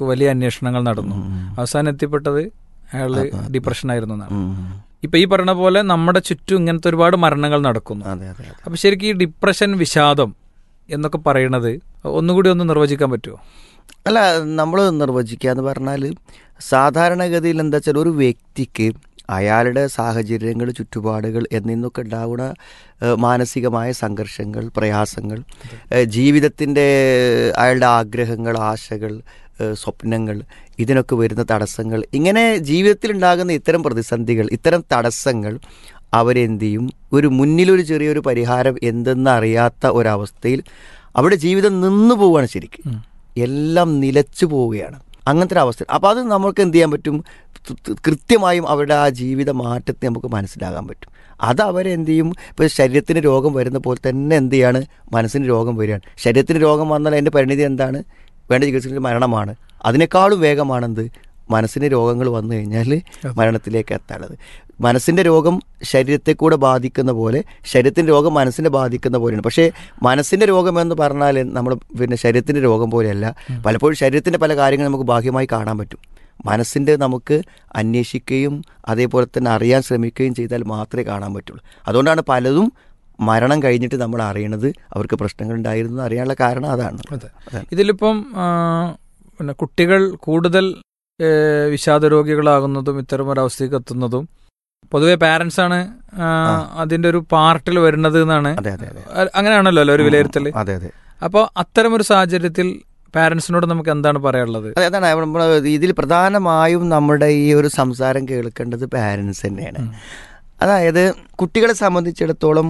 കാര്യങ്ങളിലേക്ക് വലിയ അന്വേഷണങ്ങൾ നടന്നു അവസാനം എത്തിപ്പെട്ടത് അയാള് ഡിപ്രഷൻ ആയിരുന്നു എന്നാണ് ഉം. ഇപ്പൊ ഈ പറഞ്ഞ പോലെ നമ്മുടെ ചുറ്റും ഇങ്ങനത്തെ ഒരുപാട് മരണങ്ങൾ നടക്കുന്നു അതെ അതെ അതെ അപ്പൊ ശരിക്കും ഈ ഡിപ്രഷൻ വിഷാദം എന്നൊക്കെ പറയണത് ഒന്നുകൂടി ഒന്ന് നിർവചിക്കാൻ പറ്റുമോ അല്ല നമ്മൾ നിർവചിക്കുക എന്ന് പറഞ്ഞാൽ സാധാരണഗതിയിൽ എന്താ വെച്ചാൽ ഒരു വ്യക്തിക്ക് അയാളുടെ സാഹചര്യങ്ങൾ ചുറ്റുപാടുകൾ എന്നിന്നൊക്കെ ഉണ്ടാവുന്ന ഏഹ്, മാനസികമായ സംഘർഷങ്ങൾ പ്രയാസങ്ങൾ ഏഹ്, ജീവിതത്തിൻ്റെ അയാളുടെ ആഗ്രഹങ്ങൾ ആശകൾ ഏഹ്, സ്വപ്നങ്ങൾ ഇതിനൊക്കെ വരുന്ന തടസ്സങ്ങൾ ഇങ്ങനെ ജീവിതത്തിൽ ഉണ്ടാകുന്ന ഇത്തരം പ്രതിസന്ധികൾ ഇത്തരം തടസ്സങ്ങൾ അവരെന്ത് ചെയ്യും ഒരു മുന്നിലൊരു ചെറിയൊരു പരിഹാരം എന്തെന്ന് അറിയാത്ത ഒരവസ്ഥയിൽ അവിടെ ജീവിതം നിന്നു പോവുകയാണ് ശരിക്കും എല്ലാം നിലച്ചു പോവുകയാണ് അങ്ങനത്തെ ഒരു അവസ്ഥ അപ്പോൾ അത് നമുക്ക് എന്ത് ചെയ്യാൻ പറ്റും ത്- ത്- കൃത്യമായും അവരുടെ ആ ജീവിത മാറ്റത്തെ നമുക്ക് മനസ്സിലാകാൻ പറ്റും അത് അവരെന്ത് ചെയ്യും ഇപ്പോൾ ശരീരത്തിന് രോഗം വരുന്ന പോലെ തന്നെ എന്ത് ചെയ്യാണ് മനസ്സിന് രോഗം വരികയാണ് ശരീരത്തിന് രോഗം വന്നാൽ അതിൻ്റെ പരിണിതി എന്താണ് വേണ്ട ചികിത്സയിൽ മരണമാണ് അതിനേക്കാളും വേഗമാണെന്ത് മനസ്സിന് രോഗങ്ങൾ വന്നു കഴിഞ്ഞാൽ മരണത്തിലേക്ക് എത്താനുള്ളത് മനസ്സിൻ്റെ രോഗം ശരീരത്തെ കൂടെ ബാധിക്കുന്ന പോലെ ശരീരത്തിൻ്റെ രോഗം മനസ്സിനെ ബാധിക്കുന്ന പോലെയാണ് പക്ഷേ മനസ്സിൻ്റെ രോഗം എന്ന് പറഞ്ഞാൽ നമ്മൾ പിന്നെ ശരീരത്തിൻ്റെ രോഗം പോലെയല്ല പലപ്പോഴും ശരീരത്തിൻ്റെ പല കാര്യങ്ങൾ നമുക്ക് ബാഹ്യമായി കാണാൻ പറ്റും മനസ്സിൻ്റെ നമുക്ക് അന്വേഷിക്കുകയും അതേപോലെ തന്നെ അറിയാൻ ശ്രമിക്കുകയും ചെയ്താൽ മാത്രമേ കാണാൻ പറ്റുള്ളൂ അതുകൊണ്ടാണ് പലതും മരണം കഴിഞ്ഞിട്ട് നമ്മൾ അറിയണത് അവർക്ക് പ്രശ്നങ്ങൾ ഉണ്ടായിരുന്നു എന്ന് അറിയാനുള്ള കാരണം അതാണ് അതെ ഇതിലിപ്പം ആ, പിന്നെ കുട്ടികൾ കൂടുതൽ ഏ, വിഷാദ രോഗികളാകുന്നതും ഇത്തരം ഒരു അവസ്ഥയ്ക്ക് എത്തുന്നതും പൊതുവെ പാരന്റ്സ് ആണ് ആ, അതിന്റെ ഒരു പാർട്ടിൽ വരുന്നത് എന്നാണ് അതെ അതെ അതെ അ- അങ്ങനെയാണല്ലോ അല്ലേ ഒരു വിലയിരുത്തൽ അതെ അതെ അപ്പോൾ അത്തരം ഒരു സാഹചര്യത്തിൽ പാരന്റ്സിനോട് നമുക്ക് എന്താണ് പറയാനുള്ളത് അതെ അതാണ് നമ്മൾ ഇതിൽ പ്രധാനമായും നമ്മുടെ ഈ ഒരു സംസാരം കേൾക്കേണ്ടത് പാരൻസ് തന്നെയാണ് അതായത് കുട്ടികളെ സംബന്ധിച്ചിടത്തോളം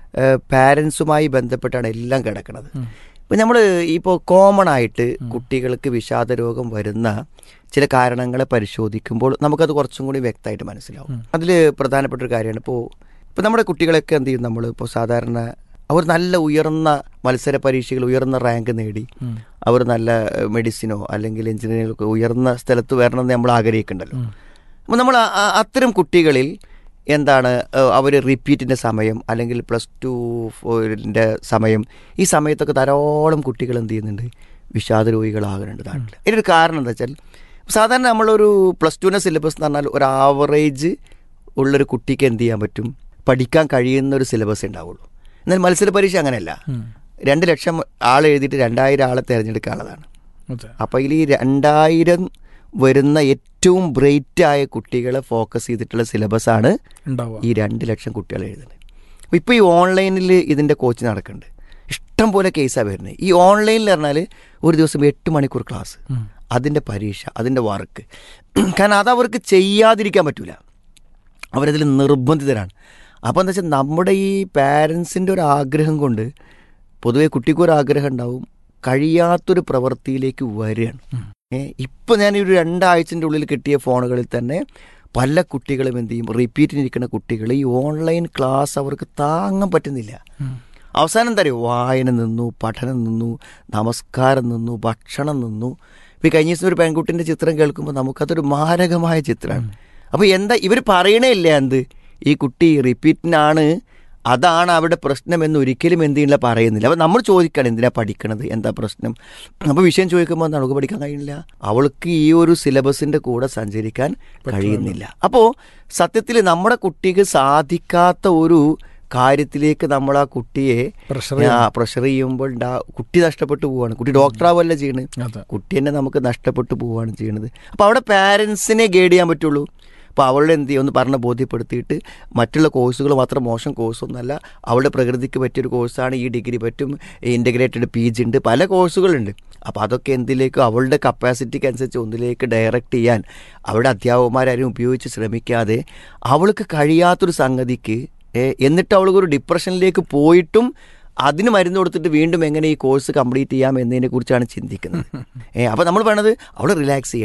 പാരൻസുമായി ബന്ധപ്പെട്ടാണ് എല്ലാം കിടക്കുന്നത് ഇപ്പം നമ്മൾ ഇപ്പോൾ കോമൺ ആയിട്ട് കുട്ടികൾക്ക് വിഷാദ രോഗം വരുന്ന ചില കാരണങ്ങളെ പരിശോധിക്കുമ്പോൾ നമുക്കത് കുറച്ചും കൂടി വ്യക്തമായിട്ട് മനസ്സിലാവും അതിൽ പ്രധാനപ്പെട്ട ഒരു കാര്യമാണ് ഇപ്പോൾ ഇപ്പോൾ നമ്മുടെ കുട്ടികളൊക്കെ എന്ത് ചെയ്യും നമ്മൾ ഇപ്പോൾ സാധാരണ അവർ നല്ല ഉയർന്ന മത്സര പരീക്ഷകൾ ഉയർന്ന റാങ്ക് നേടി അവർ നല്ല മെഡിസിനോ അല്ലെങ്കിൽ എഞ്ചിനീയറിംഗോ ഒക്കെ ഉയർന്ന സ്ഥലത്ത് വരണമെന്ന് നമ്മൾ ആഗ്രഹിക്കുന്നുണ്ടല്ലോ അപ്പോൾ നമ്മൾ ആ- ആ- അത്തരം കുട്ടികളിൽ എന്താണ് അവർ റിപ്പീറ്റിൻ്റെ സമയം അല്ലെങ്കിൽ പ്ലസ് ടു ഫോറിൻ്റെ സമയം ഈ സമയത്തൊക്കെ ധാരാളം കുട്ടികൾ എന്ത് ചെയ്യുന്നുണ്ട് വിഷാദ രോഗികളാകുന്നുണ്ട് നാട്ടിൽ ഇതിനൊരു കാരണം എന്താ വെച്ചാൽ സാധാരണ നമ്മളൊരു പ്ലസ് ടുവിൻ്റെ സിലബസ് എന്ന് പറഞ്ഞാൽ ഒരു ആവറേജ് ഉള്ളൊരു കുട്ടിക്ക് എന്ത് ചെയ്യാൻ പറ്റും പഠിക്കാൻ കഴിയുന്ന ഒരു സിലബസ് ഉണ്ടാവുള്ളൂ എന്നാൽ മത്സര പരീക്ഷ അങ്ങനെയല്ല രണ്ട് ലക്ഷം ആൾ എഴുതിയിട്ട് രണ്ടായിരം ആളെ തിരഞ്ഞെടുക്കാനുള്ളതാണ് അതെ അപ്പോൾ ഇതിൽ ഈ രണ്ടായിരം വരുന്ന ഏറ്റവും ബ്രൈറ്റ് ആയ കുട്ടികളെ ഫോക്കസ് ചെയ്തിട്ടുള്ള സിലബസാണ് ഉണ്ടാവുക ഈ രണ്ട് ലക്ഷം കുട്ടികൾ എഴുതുന്നത് അപ്പോൾ ഇപ്പോൾ ഈ ഓൺലൈനിൽ ഇതിൻ്റെ കോച്ച് നടക്കുന്നുണ്ട് ഇഷ്ടം പോലെ കേസാണ് വരുന്നത് ഈ ഓൺലൈനിൽ പറഞ്ഞാൽ ഒരു ദിവസം എട്ട് മണിക്കൂർ ക്ലാസ് അതിൻ്റെ പരീക്ഷ അതിൻ്റെ വർക്ക് കാരണം അതവർക്ക് ചെയ്യാതിരിക്കാൻ പറ്റില്ല അവരതിൽ നിർബന്ധിതരാണ് അപ്പോൾ എന്താ വെച്ചാൽ നമ്മുടെ ഈ പാരൻസിൻ്റെ ഒരു ആഗ്രഹം കൊണ്ട് പൊതുവേ കുട്ടിക്കൊരു ആഗ്രഹം ഉണ്ടാവും കഴിയാത്തൊരു പ്രവൃത്തിയിലേക്ക് വരികയാണ് ഏ ഇപ്പം ഞാൻ ഈ ഒരു രണ്ടാഴ്ചൻ്റെ ഉള്ളിൽ കിട്ടിയ ഫോണുകളിൽ തന്നെ പല കുട്ടികളും എന്ത് ചെയ്യും റിപ്പീറ്റിനിരിക്കുന്ന കുട്ടികൾ ഈ ഓൺലൈൻ ക്ലാസ് അവർക്ക് താങ്ങാൻ പറ്റുന്നില്ല അവസാനം എന്താ അറിയോ വായന നിന്നു പഠനം നിന്നു നമസ്കാരം നിന്നു ഭക്ഷണം നിന്നു ഇപ്പം ഈ കഴിഞ്ഞ ദിവസം ഒരു പെൺകുട്ടിൻ്റെ ചിത്രം കേൾക്കുമ്പോൾ നമുക്കതൊരു മാരകമായ ചിത്രമാണ് അപ്പോൾ എന്താ ഇവർ പറയണേ ഇല്ല എന്ത് ഈ കുട്ടി റിപ്പീറ്റിനാണ് അതാണ് അവിടെ പ്രശ്നം എന്ന് ഒരിക്കലും എന്ത് ചെയ്യില്ല പറയുന്നില്ല അപ്പോൾ നമ്മൾ ചോദിക്കണം എന്തിനാ പഠിക്കണത് എന്താ പ്രശ്നം അപ്പോൾ വിഷയം ചോദിക്കുമ്പോൾ നമുക്ക് പഠിക്കാൻ കഴിയുന്നില്ല അവൾക്ക് ഈ ഒരു സിലബസിൻ്റെ കൂടെ സഞ്ചരിക്കാൻ കഴിയുന്നില്ല അപ്പോൾ സത്യത്തിൽ നമ്മുടെ കുട്ടിക്ക് സാധിക്കാത്ത ഒരു കാര്യത്തിലേക്ക് നമ്മൾ ആ കുട്ടിയെ പ്രഷർ പ്രഷർ ചെയ്യുമ്പോൾ ഉണ്ടാ- കുട്ടി നഷ്ടപ്പെട്ടു പോവാണ് കുട്ടി ഡോക്ടറാവല്ല ചെയ്യണത് അതെ കുട്ടി തന്നെ നമുക്ക് നഷ്ടപ്പെട്ടു പോവുകയാണ് ചെയ്യുന്നത് അപ്പോൾ അവിടെ പാരൻസിനെ ഗൈഡ് ചെയ്യാൻ പറ്റുള്ളൂ അപ്പോൾ അവളുടെ എന്ത് ചെയ്യും ഒന്ന് പറഞ്ഞ് ബോധ്യപ്പെടുത്തിയിട്ട് മറ്റുള്ള കോഴ്സുകൾ മാത്രം മോശം കോഴ്സൊന്നുമല്ല അവളുടെ പ്രകൃതിക്ക് പറ്റിയൊരു കോഴ്സാണ് ഈ ഡിഗ്രി പറ്റും ഇൻ്റഗ്രേറ്റഡ് പി ജി ഉണ്ട് പല കോഴ്സുകളുണ്ട് അപ്പോൾ അതൊക്കെ എന്തിലേക്ക് അവളുടെ കപ്പാസിറ്റിക്ക് അനുസരിച്ച് ഒന്നിലേക്ക് ഡയറക്റ്റ് ചെയ്യാൻ അവളുടെ അധ്യാപകന്മാരാരും ഉപയോഗിച്ച് ശ്രമിക്കാതെ അവൾക്ക് കഴിയാത്തൊരു സംഗതിക്ക് ഏ, എന്നിട്ട് അവൾക്ക് ഒരു ഡിപ്രഷനിലേക്ക് പോയിട്ടും അതിന് മരുന്ന് കൊടുത്തിട്ട് വീണ്ടും എങ്ങനെ ഈ കോഴ്സ് കംപ്ലീറ്റ് ചെയ്യാം എന്നതിനെ കുറിച്ചാണ് ചിന്തിക്കുന്നത് ഏ അപ്പോൾ നമ്മൾ വേണത് അവൾ റിലാക്സ് ചെയ്യട്ടെ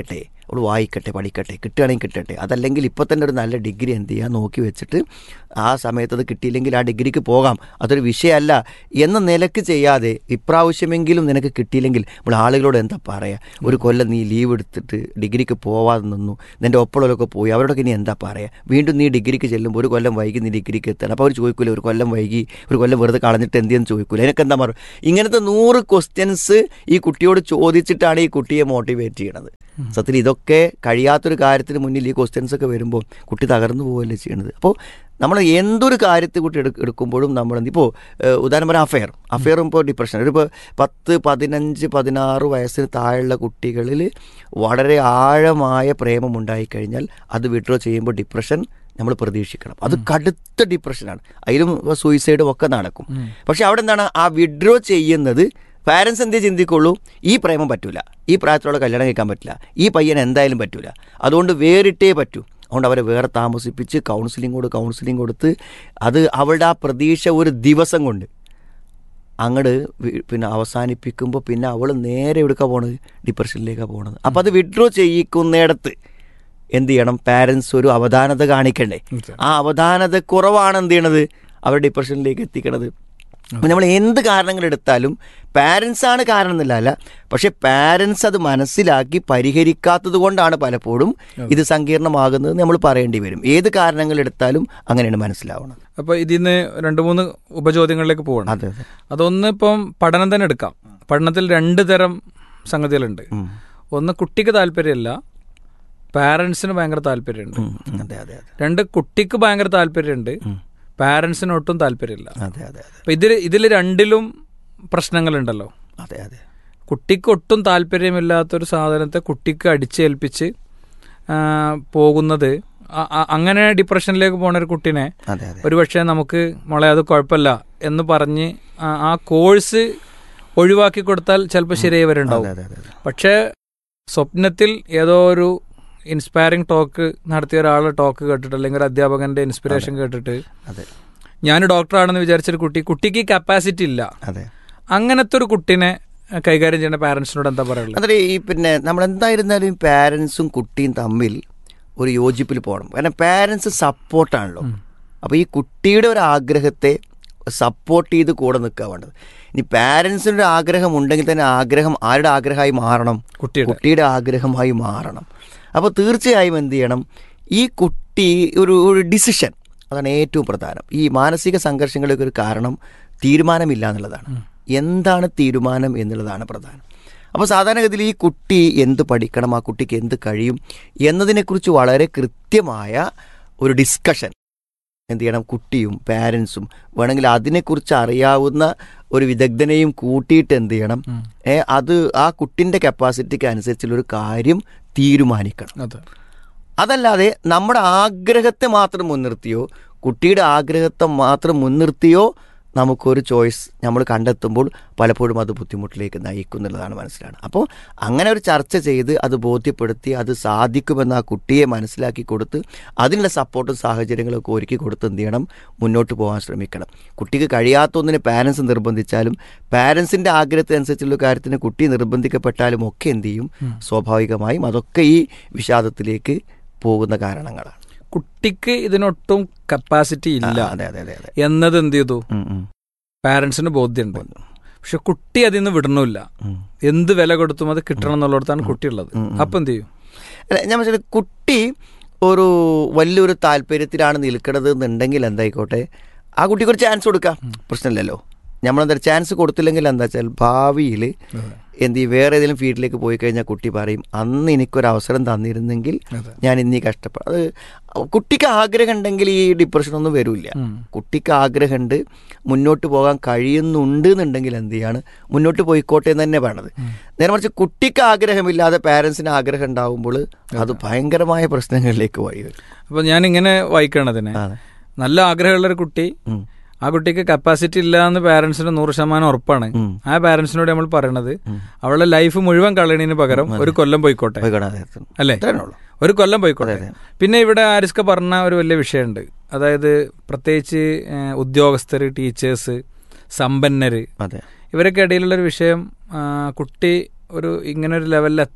അവൾ വായിക്കട്ടെ പഠിക്കട്ടെ കിട്ടുകയാണെങ്കിൽ കിട്ടട്ടെ അതല്ലെങ്കിൽ ഇപ്പോൾ തന്നെ ഒരു നല്ല ഡിഗ്രി എന്ത് ചെയ്യുക നോക്കി വെച്ചിട്ട് ആ സമയത്ത് അത് കിട്ടിയില്ലെങ്കിൽ ആ ഡിഗ്രിക്ക് പോകാം അതൊരു വിഷയമല്ല എന്ന നിലക്ക് ചെയ്യാതെ ഇപ്രാവശ്യമെങ്കിലും നിനക്ക് കിട്ടിയില്ലെങ്കിൽ നമ്മൾ ആളുകളോട് എന്താ പറയുക ഒരു കൊല്ലം നീ ലീവ് എടുത്തിട്ട് ഡിഗ്രിക്ക് പോവാതെ നിന്നു നിൻ്റെ ഒപ്പമുള്ളവരൊക്കെ പോയി അവരോടൊക്കെ ഇനി എന്താ പറയുക വീണ്ടും നീ ഡിഗ്രിക്ക് ചെല്ലുമ്പോൾ ഒരു കൊല്ലം വൈകി നീ ഡിഗ്രിക്ക് എത്തണം അപ്പോൾ അവർ ചോദിക്കൂല ഒരു കൊല്ലം വൈകി ഒരു കൊല്ലം വെറുതെ കളഞ്ഞിട്ട് എന്തെന്ന് ചോദിക്കൂല അതിനൊക്കെ എന്താ മറു ഇങ്ങനത്തെ നൂറ് ക്വസ്റ്റ്യൻസ് ഈ കുട്ടിയോട് ചോദിച്ചിട്ടാണ് ഈ കുട്ടിയെ മോട്ടിവേറ്റ് ചെയ്യണത് സത്യത്തിൽ ഇതൊക്കെ കഴിയാത്തൊരു കാര്യത്തിന് മുന്നിൽ ഈ ക്വസ്റ്റ്യൻസ് ഒക്കെ വരുമ്പോൾ കുട്ടി തകർന്നു പോവുകയല്ലേ ചെയ്യണത് അപ്പോൾ നമ്മൾ എന്തൊരു കാര്യത്തെ കുട്ടി എടു എടുക്കുമ്പോഴും നമ്മൾ ഇപ്പോൾ ഉദാഹരണം പറയാം അഫെയർ അഫെയറും ഇപ്പോൾ ഡിപ്രഷൻ ഒരു ഇപ്പോൾ പത്ത് പതിനഞ്ച് പതിനാറ് വയസ്സിന് താഴെയുള്ള കുട്ടികളിൽ വളരെ ആഴമായ പ്രേമം ഉണ്ടായിക്കഴിഞ്ഞാൽ അത് വിഡ്രോ ചെയ്യുമ്പോൾ ഡിപ്രഷൻ നമ്മൾ പ്രതീക്ഷിക്കണം അത് കടുത്ത ഡിപ്രഷനാണ് അതിലും സൂയിസൈഡും ഒക്കെ നടക്കും പക്ഷെ അവിടെ എന്താണ് ആ വിഡ്രോ ചെയ്യുന്നത് പാരൻസ് എന്തേ ചിന്തിക്കുള്ളൂ ഈ പ്രേമം പറ്റൂല ഈ പ്രായത്തിലുള്ള കല്യാണം കഴിക്കാൻ പറ്റില്ല ഈ പയ്യൻ എന്തായാലും പറ്റൂല അതുകൊണ്ട് വേറിട്ടേ പറ്റൂ അതുകൊണ്ട് അവരെ വേറെ താമസിപ്പിച്ച് കൗൺസിലിംഗ് കൊടുത്ത് കൗൺസിലിംഗ് കൊടുത്ത് അത് അവളുടെ ആ പ്രതീക്ഷ ഒരു ദിവസം കൊണ്ട് അങ്ങോട്ട് പിന്നെ അവസാനിപ്പിക്കുമ്പോൾ പിന്നെ അവൾ നേരെ എടുക്കാൻ പോണത് ഡിപ്രഷനിലേക്കാണ് പോണത് അപ്പോൾ അത് വിഡ്രോ ചെയ്യിക്കുന്നിടത്ത് എന്ത് ചെയ്യണം പാരൻസ് ഒരു അവധാനത കാണിക്കണ്ടേ ആ അവധാനത കുറവാണ് എന്ത് ചെയ്യണത് അവർ ഡിപ്രഷനിലേക്ക് എത്തിക്കണത് അപ്പം നമ്മൾ എന്ത് കാരണങ്ങൾ എടുത്താലും പാരൻസ് ആണ് കാരണം എന്നില്ല അല്ല പക്ഷെ പാരൻസ് അത് മനസ്സിലാക്കി പരിഹരിക്കാത്തത് കൊണ്ടാണ് പലപ്പോഴും ഇത് സങ്കീർണമാകുന്നത് നമ്മൾ പറയേണ്ടി വരും ഏത് കാരണങ്ങൾ എടുത്താലും അങ്ങനെയാണ് മനസ്സിലാവുന്നത് അപ്പൊ ഇതിന്ന് രണ്ട് മൂന്ന് ഉപചോദ്യങ്ങളിലേക്ക് പോകണം അതെ അതെ അതൊന്ന് ഇപ്പം പഠനം തന്നെ എടുക്കാം പഠനത്തിൽ രണ്ട് തരം സംഗതികളുണ്ട് ഒന്ന് കുട്ടിക്ക് താല്പര്യമല്ല പാരൻസിന് ഭയങ്കര താല്പര്യമുണ്ട് ഉം, അതെ അതെ അതെ രണ്ട് കുട്ടിക്ക് ഭയങ്കര താല്പര്യമുണ്ട് പാരൻസിന് ഒട്ടും താല്പര്യമില്ല അതെ അതെ അതെ അപ്പൊ ഇതിൽ ഇതിൽ രണ്ടിലും പ്രശ്നങ്ങളുണ്ടല്ലോ അതെ അതെ കുട്ടിക്ക് ഒട്ടും താല്പര്യമില്ലാത്തൊരു സാധനത്തെ കുട്ടിക്ക് അടിച്ചേൽപ്പിച്ച് ആ, പോകുന്നത് അ- അ- അങ്ങനെ ഡിപ്രഷനിലേക്ക് പോണ ഒരു കുട്ടിനെ അതെ അതെ ഒരുപക്ഷെ നമുക്ക് മോളെ അത് കുഴപ്പമില്ല എന്ന് പറഞ്ഞ് ആ- ആ കോഴ്സ് ഒഴിവാക്കി കൊടുത്താൽ ചിലപ്പോൾ ശരിയായി വരുന്നുണ്ടാവും അതെ അതെ അതെ പക്ഷേ സ്വപ്നത്തിൽ ഏതോ ഒരു ഇൻസ്പയറിംഗ് ടോക്ക് നടത്തിയ ഒരാളെ ടോക്ക് കേട്ടിട്ട് അല്ലെങ്കിൽ ഒരു അധ്യാപകന്റെ ഇൻസ്പിറേഷൻ കേട്ടിട്ട് അതെ ഞാൻ ഡോക്ടറാണെന്ന് വിചാരിച്ചൊരു കുട്ടി കുട്ടിക്ക് കപ്പാസിറ്റി ഇല്ല അതെ അങ്ങനത്തെ ഒരു കുട്ടിനെ കൈകാര്യം ചെയ്യുന്ന പാരന്റ്സിനോട് എന്താ പറയുള്ളത് അതെ ഈ പിന്നെ നമ്മൾ എന്തായിരുന്നാലും പാരൻസും കുട്ടിയും തമ്മിൽ ഒരു യോജിപ്പിൽ പോകണം കാരണം പാരൻസ് സപ്പോർട്ടാണല്ലോ അപ്പോൾ ഈ കുട്ടിയുടെ ഒരു ആഗ്രഹത്തെ സപ്പോർട്ട് ചെയ്ത് കൂടെ നിൽക്കുക വേണ്ടത് ഇനി പാരൻസിന് ഒരു ആഗ്രഹം ഉണ്ടെങ്കിൽ തന്നെ ആഗ്രഹം ആരുടെ ആഗ്രഹമായി മാറണം കുട്ടിയുടെ കുട്ടിയുടെ ആഗ്രഹമായി മാറണം അപ്പോൾ തീർച്ചയായും എന്ത് ചെയ്യണം ഈ കുട്ടി ഒരു ഒരു ഡിസിഷൻ അതാണ് ഏറ്റവും പ്രധാനം ഈ മാനസിക സംഘർഷങ്ങൾക്ക് ഒരു കാരണം തീരുമാനമില്ല എന്നുള്ളതാണ് എന്താണ് തീരുമാനം എന്നുള്ളതാണ് പ്രധാനം അപ്പോൾ സാധാരണഗതിയിൽ ഈ കുട്ടി എന്ത് പഠിക്കണം ആ കുട്ടിക്ക് എന്ത് കഴിയും എന്നതിനെക്കുറിച്ച് വളരെ കൃത്യമായ ഒരു ഡിസ്കഷൻ എന്ത് ചെയ്യണം കുട്ടിയും പാരൻസും വേണമെങ്കിൽ അതിനെക്കുറിച്ച് അറിയാവുന്ന ഒരു വിദഗ്ധനെയും കൂട്ടിയിട്ട് എന്ത് ചെയ്യണം ഉം. ഏ അത് ആ കുട്ടിൻ്റെ കപ്പാസിറ്റിക്ക് അനുസരിച്ചുള്ളൊരു കാര്യം തീരുമാനിക്കണം അതെ അതല്ലാതെ നമ്മുടെ ആഗ്രഹത്തെ മാത്രം മുൻനിർത്തിയോ കുട്ടിയുടെ ആഗ്രഹത്തെ മാത്രം മുൻനിർത്തിയോ നമുക്കൊരു ചോയ്സ് നമ്മൾ കണ്ടെത്തുമ്പോൾ പലപ്പോഴും അത് ബുദ്ധിമുട്ടിലേക്ക് നയിക്കുന്നുള്ളതാണ് മനസ്സിലാണ് അപ്പോൾ അങ്ങനെ ഒരു ചർച്ച ചെയ്ത് അത് ബോധ്യപ്പെടുത്തി അത് സാധിക്കുമെന്ന് ആ കുട്ടിയെ മനസ്സിലാക്കി കൊടുത്ത് അതിനുള്ള സപ്പോർട്ടും സാഹചര്യങ്ങളൊക്കെ ഒരുക്കി കൊടുത്ത് എന്ത് ചെയ്യണം മുന്നോട്ട് പോകാൻ ശ്രമിക്കണം കുട്ടിക്ക് കഴിയാത്ത ഒന്നിന് പാരൻസ് നിർബന്ധിച്ചാലും പാരൻസിൻ്റെ ആഗ്രഹത്തിനനുസരിച്ചുള്ള കാര്യത്തിന് കുട്ടി നിർബന്ധിക്കപ്പെട്ടാലും ഒക്കെ എന്ത് ചെയ്യും സ്വാഭാവികമായും അതൊക്കെ ഈ വിഷാദത്തിലേക്ക് പോകുന്ന കാരണങ്ങളാണ് കുട്ടിക്ക് ഇതിനൊട്ടും കപ്പാസിറ്റി ഇല്ല അതെ അതെ അതെ അതെ എന്നത് എന്ത് ചെയ്തു ഉം, ഉം, പാരന്റ്സിന് ബോധ്യമുണ്ട് പക്ഷെ കുട്ടി അതിൽ നിന്ന് വിടണില്ല ഉം. എന്ത് വില കൊടുത്തും അത് കിട്ടണം എന്നുള്ളിടത്താണ് കുട്ടിയുള്ളത് അപ്പൊ എന്ത് ചെയ്യും അല്ല ഞാൻ മനസ്സിലായി കുട്ടി ഒരു വലിയൊരു താല്പര്യത്തിലാണ് നിൽക്കുന്നത് എന്നുണ്ടെങ്കിൽ എന്തായിക്കോട്ടെ ആ കുട്ടിക്ക് ഒരു ചാൻസ് കൊടുക്കാം പ്രശ്നമില്ലല്ലോ നമ്മളെന്താ ചാൻസ് കൊടുത്തില്ലെങ്കിൽ എന്താ വെച്ചാൽ ഭാവിയിൽ എന്ത് ചെയ്യും വേറെ ഏതെങ്കിലും ഫീൽഡിലേക്ക് പോയി കഴിഞ്ഞാൽ കുട്ടി പറയും അന്ന് എനിക്കൊരു അവസരം തന്നിരുന്നെങ്കിൽ അതെ. ഞാൻ ഇന്നീ കഷ്ടപ്പെടും അത് കുട്ടിക്ക് ആഗ്രഹം ഉണ്ടെങ്കിൽ ഈ ഡിപ്രഷനൊന്നും വരില്ല ഉം. കുട്ടിക്ക് ആഗ്രഹമുണ്ട് മുന്നോട്ട് പോകാൻ കഴിയുന്നുണ്ട് എന്നുണ്ടെങ്കിൽ എന്ത് ചെയ്യാണ് മുന്നോട്ട് പോയിക്കോട്ടെ എന്ന് തന്നെ പറയണത് നേരെ മറിച്ച് കുട്ടിക്ക് ആഗ്രഹമില്ലാതെ പാരൻസിന് ആഗ്രഹം ഉണ്ടാവുമ്പോൾ അത് ഭയങ്കരമായ പ്രശ്നങ്ങളിലേക്ക് വഴി വരും അപ്പൊ ഞാൻ ഇങ്ങനെ വായിക്കണതിനെ അതെ നല്ല ആഗ്രഹമുള്ള ഒരു കുട്ടി ഉം. ആ കുട്ടിക്ക് കപ്പാസിറ്റി ഇല്ല എന്ന് പാരന്റ്സിന് നൂറ് ശതമാനം ഉറപ്പാണ് ഉം. ആ പാരന്റ്സിനോട് നമ്മൾ പറയണത് അവളുടെ ലൈഫ് മുഴുവൻ കളയണതിന് പകരം ഒരു കൊല്ലം പോയിക്കോട്ടെ പോയിക്കോട്ടെ, അതെ, അതെ. അല്ലേ അത്രേ ഉള്ളൂ. ഒരു കൊല്ലം പോയിക്കോട്ടെ അതെ, പിന്നെ ഇവിടെ ആരിസ്ക പറഞ്ഞ ഒരു വലിയ വിഷയമുണ്ട് അതായത് പ്രത്യേകിച്ച് ഏഹ്, ഉദ്യോഗസ്ഥര് ടീച്ചേഴ്സ് സമ്പന്നര് അതെ ഇവരൊക്കെ ഇടയിലുള്ളൊരു വിഷയം ആ, കുട്ടി ഒരു ഇങ്ങനെ ഒരു ലെവലിൽ എത്തണം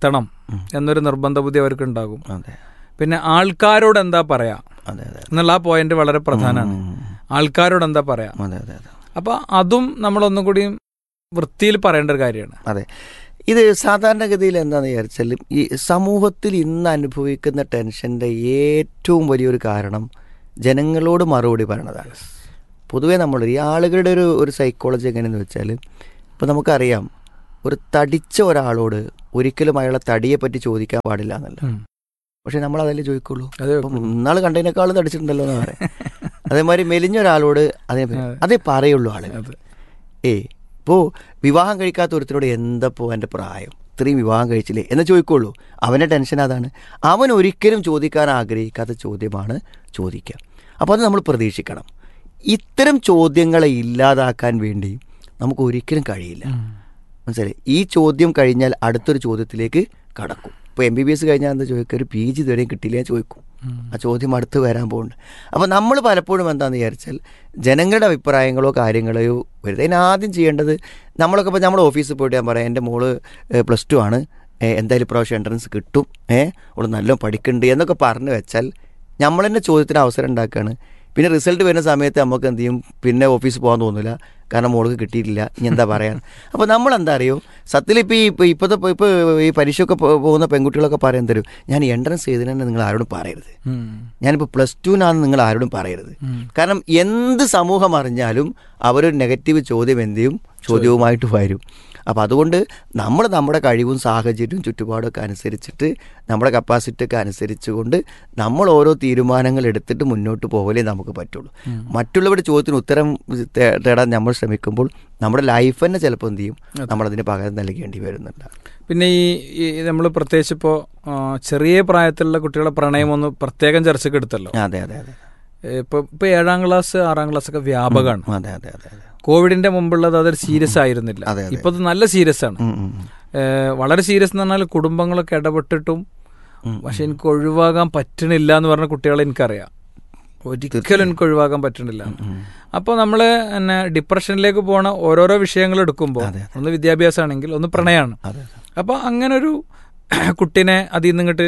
എന്നൊരു നിർബന്ധ ബുദ്ധി അവർക്ക് ഉണ്ടാകും അതെ പിന്നെ ആൾക്കാരോട് എന്താ പറയാ അതെ അതെ എന്നുള്ള ആ പോയിന്റ് വളരെ പ്രധാനമാണ് ആൾക്കാരോട് എന്താ പറയാ അതെ അതെ അതെ അപ്പൊ അതും നമ്മൾ ഒന്നും കൂടി വൃത്തിയിൽ പറയേണ്ട ഒരു കാര്യമാണ് അതെ ഇത് സാധാരണഗതിയിൽ എന്താണെന്ന് വിചാരിച്ചാൽ ഈ സമൂഹത്തിൽ ഇന്ന് അനുഭവിക്കുന്ന ടെൻഷൻ്റെ ഏറ്റവും വലിയൊരു കാരണം ജനങ്ങളോട് മറുപടി പറയണതാണ് പൊതുവേ നമ്മൾ ഈ ആളുകളുടെ ഒരു ഒരു സൈക്കോളജി എങ്ങനെയെന്ന് വെച്ചാൽ ഇപ്പോൾ നമുക്കറിയാം ഒരു തടിച്ച ഒരാളോട് ഒരിക്കലും അയാളെ തടിയെ പറ്റി ചോദിക്കാൻ പാടില്ല എന്നല്ല ഉം. പക്ഷെ നമ്മൾ അതല്ലേ ചോദിക്കുള്ളൂ അതെ അപ്പം ഇന്നാൾ കണ്ടതിനേക്കാൾ തടിച്ചിട്ടുണ്ടല്ലോ എന്ന് പറയാം അതേമാതിരി മെലിഞ്ഞ ഒരാളോട് അതിനെ പറ്റി അതെ. അതേ പറയുള്ളൂ ആള് അതെ ഏ ഇപ്പോൾ വിവാഹം കഴിക്കാത്ത ഒരുത്തരോട് എന്തപ്പോ എൻ്റെ പ്രായം ഇത്രയും വിവാഹം കഴിച്ചില്ലേ എന്ന് ചോദിക്കുള്ളൂ അവൻ്റെ ടെൻഷൻ അതാണ് അവൻ ഒരിക്കലും ചോദിക്കാൻ ആഗ്രഹിക്കാത്ത ചോദ്യമാണ് ചോദിക്കുക അപ്പോൾ അത് നമ്മൾ പ്രതീക്ഷിക്കണം ഇത്തരം ചോദ്യങ്ങളെ ഇല്ലാതാക്കാൻ വേണ്ടി നമുക്ക് ഒരിക്കലും കഴിയില്ല ഉം. മനസ്സിലായി ഈ ചോദ്യം കഴിഞ്ഞാൽ അടുത്തൊരു ചോദ്യത്തിലേക്ക് കടക്കും ഇപ്പോൾ എം ബി ബി എസ് കഴിഞ്ഞാൽ എന്താ ചോദിക്കുക ഒരു പി ജി ഇതുവരെയും കിട്ടിയില്ല ഞാൻ ചോദിക്കും ഉം. ആ ചോദ്യം അടുത്ത് വരാൻ പോകുന്നുണ്ട് അപ്പോൾ നമ്മൾ പലപ്പോഴും എന്താണെന്ന് വിചാരിച്ചാൽ ജനങ്ങളുടെ അഭിപ്രായങ്ങളോ കാര്യങ്ങളോ വരുന്നത് അതിന് ആദ്യം ചെയ്യേണ്ടത് നമ്മളൊക്കെ ഇപ്പോൾ നമ്മുടെ ഓഫീസിൽ പോയിട്ട് ഞാൻ പറയാം എൻ്റെ മോള് പ്ലസ് ടു ആണ് ഏ, എന്തായാലും ഇപ്രാവശ്യം എൻട്രൻസ് കിട്ടും ഏ അവൾ നല്ലോണം പഠിക്കുന്നുണ്ട് എന്നൊക്കെ പറഞ്ഞു വെച്ചാൽ നമ്മൾ തന്നെ ചോദ്യത്തിന് അവസരം ഉണ്ടാക്കുകയാണ് പിന്നെ റിസൾട്ട് വരുന്ന സമയത്ത് നമുക്ക് എന്ത് ചെയ്യും പിന്നെ ഓഫീസിൽ പോകാൻ തോന്നില്ല കാരണം മോൾക്ക് കിട്ടിയിട്ടില്ല ഇനി എന്താ പറയാൻ അപ്പോൾ നമ്മൾ എന്താ അറിയോ സത്യത്തിൽ ഇപ്പോൾ ഈ ഇപ്പോൾ ഇപ്പോഴത്തെ ഇപ്പോൾ ഈ പരീക്ഷയൊക്കെ പോ- പോകുന്ന പെൺകുട്ടികളൊക്കെ പറയാൻ തരും ഞാൻ എൻട്രൻസ് ചെയ്തതിനെ നിങ്ങൾ ആരോടും പറയരുത് ഉം. ഞാനിപ്പോൾ പ്ലസ് ടുവിനാണെന്ന് നിങ്ങൾ ആരോടും പറയരുത് ഉം. കാരണം എന്ത് സമൂഹം അറിഞ്ഞാലും അവരൊരു നെഗറ്റീവ് ചോദ്യം എന്തെയും ചോദ്യവുമായിട്ട് വരും അപ്പോൾ അതുകൊണ്ട് നമ്മൾ നമ്മുടെ കഴിവും സാഹചര്യവും ചുറ്റുപാടൊക്കെ അനുസരിച്ചിട്ട് നമ്മുടെ കപ്പാസിറ്റിയൊക്കെ അനുസരിച്ചുകൊണ്ട് നമ്മൾ ഓരോ തീരുമാനങ്ങൾ എടുത്തിട്ട് മുന്നോട്ട് പോകലേ നമുക്ക് പറ്റുള്ളൂ മറ്റുള്ളവരുടെ ചോദ്യത്തിന് ഉത്തരം തേ- തേടാൻ നമ്മൾ ശ്രമിക്കുമ്പോൾ നമ്മുടെ ലൈഫ് തന്നെ ചിലപ്പോൾ എന്ത് ചെയ്യും നമ്മളതിന് പകരം നൽകേണ്ടി വരുന്നുണ്ട് പിന്നെ ഈ നമ്മൾ പ്രത്യേകിച്ച് ഇപ്പോൾ ചെറിയ പ്രായത്തിലുള്ള കുട്ടികളെ പ്രണയം ഒന്ന് പ്രത്യേകം ചർച്ചയ്ക്ക് എടുത്തല്ലോ അതെ അതെ അതെ ഇപ്പൊ ഇപ്പൊ ഏഴാം ക്ലാസ് ആറാം ക്ലാസ് ഒക്കെ വ്യാപകമാണ് അതെ അതെ അതെ അതെ കോവിഡിന്റെ മുമ്പുള്ളത് അതൊരു സീരിയസ് ആയിരുന്നില്ല അതെ, അതെ. ഇപ്പൊ അത് നല്ല സീരിയസ് ആണ് ഉം, ഉം, ഉം. ഏഹ് വളരെ സീരിയസ് എന്ന് പറഞ്ഞാൽ കുടുംബങ്ങളൊക്കെ ഇടപെട്ടിട്ടും ഉം, പക്ഷെ എനിക്ക് ഒഴിവാകാൻ പറ്റണില്ല എന്ന് പറഞ്ഞ കുട്ടികളെ എനിക്കറിയാം ഒരിക്കലും എനിക്ക് ഒഴിവാക്കാൻ പറ്റണില്ല അപ്പോൾ നമ്മൾ പിന്നെ ഡിപ്രഷനിലേക്ക് പോണ ഓരോരോ വിഷയങ്ങൾ എടുക്കുമ്പോൾ അതെ, ഒന്ന് വിദ്യാഭ്യാസമാണെങ്കിൽ ഒന്ന് പ്രണയമാണ് അതെ അതെ അപ്പോൾ അങ്ങനെ ഒരു കുട്ടിനെ അതിൽ നിന്ന് ഇങ്ങോട്ട്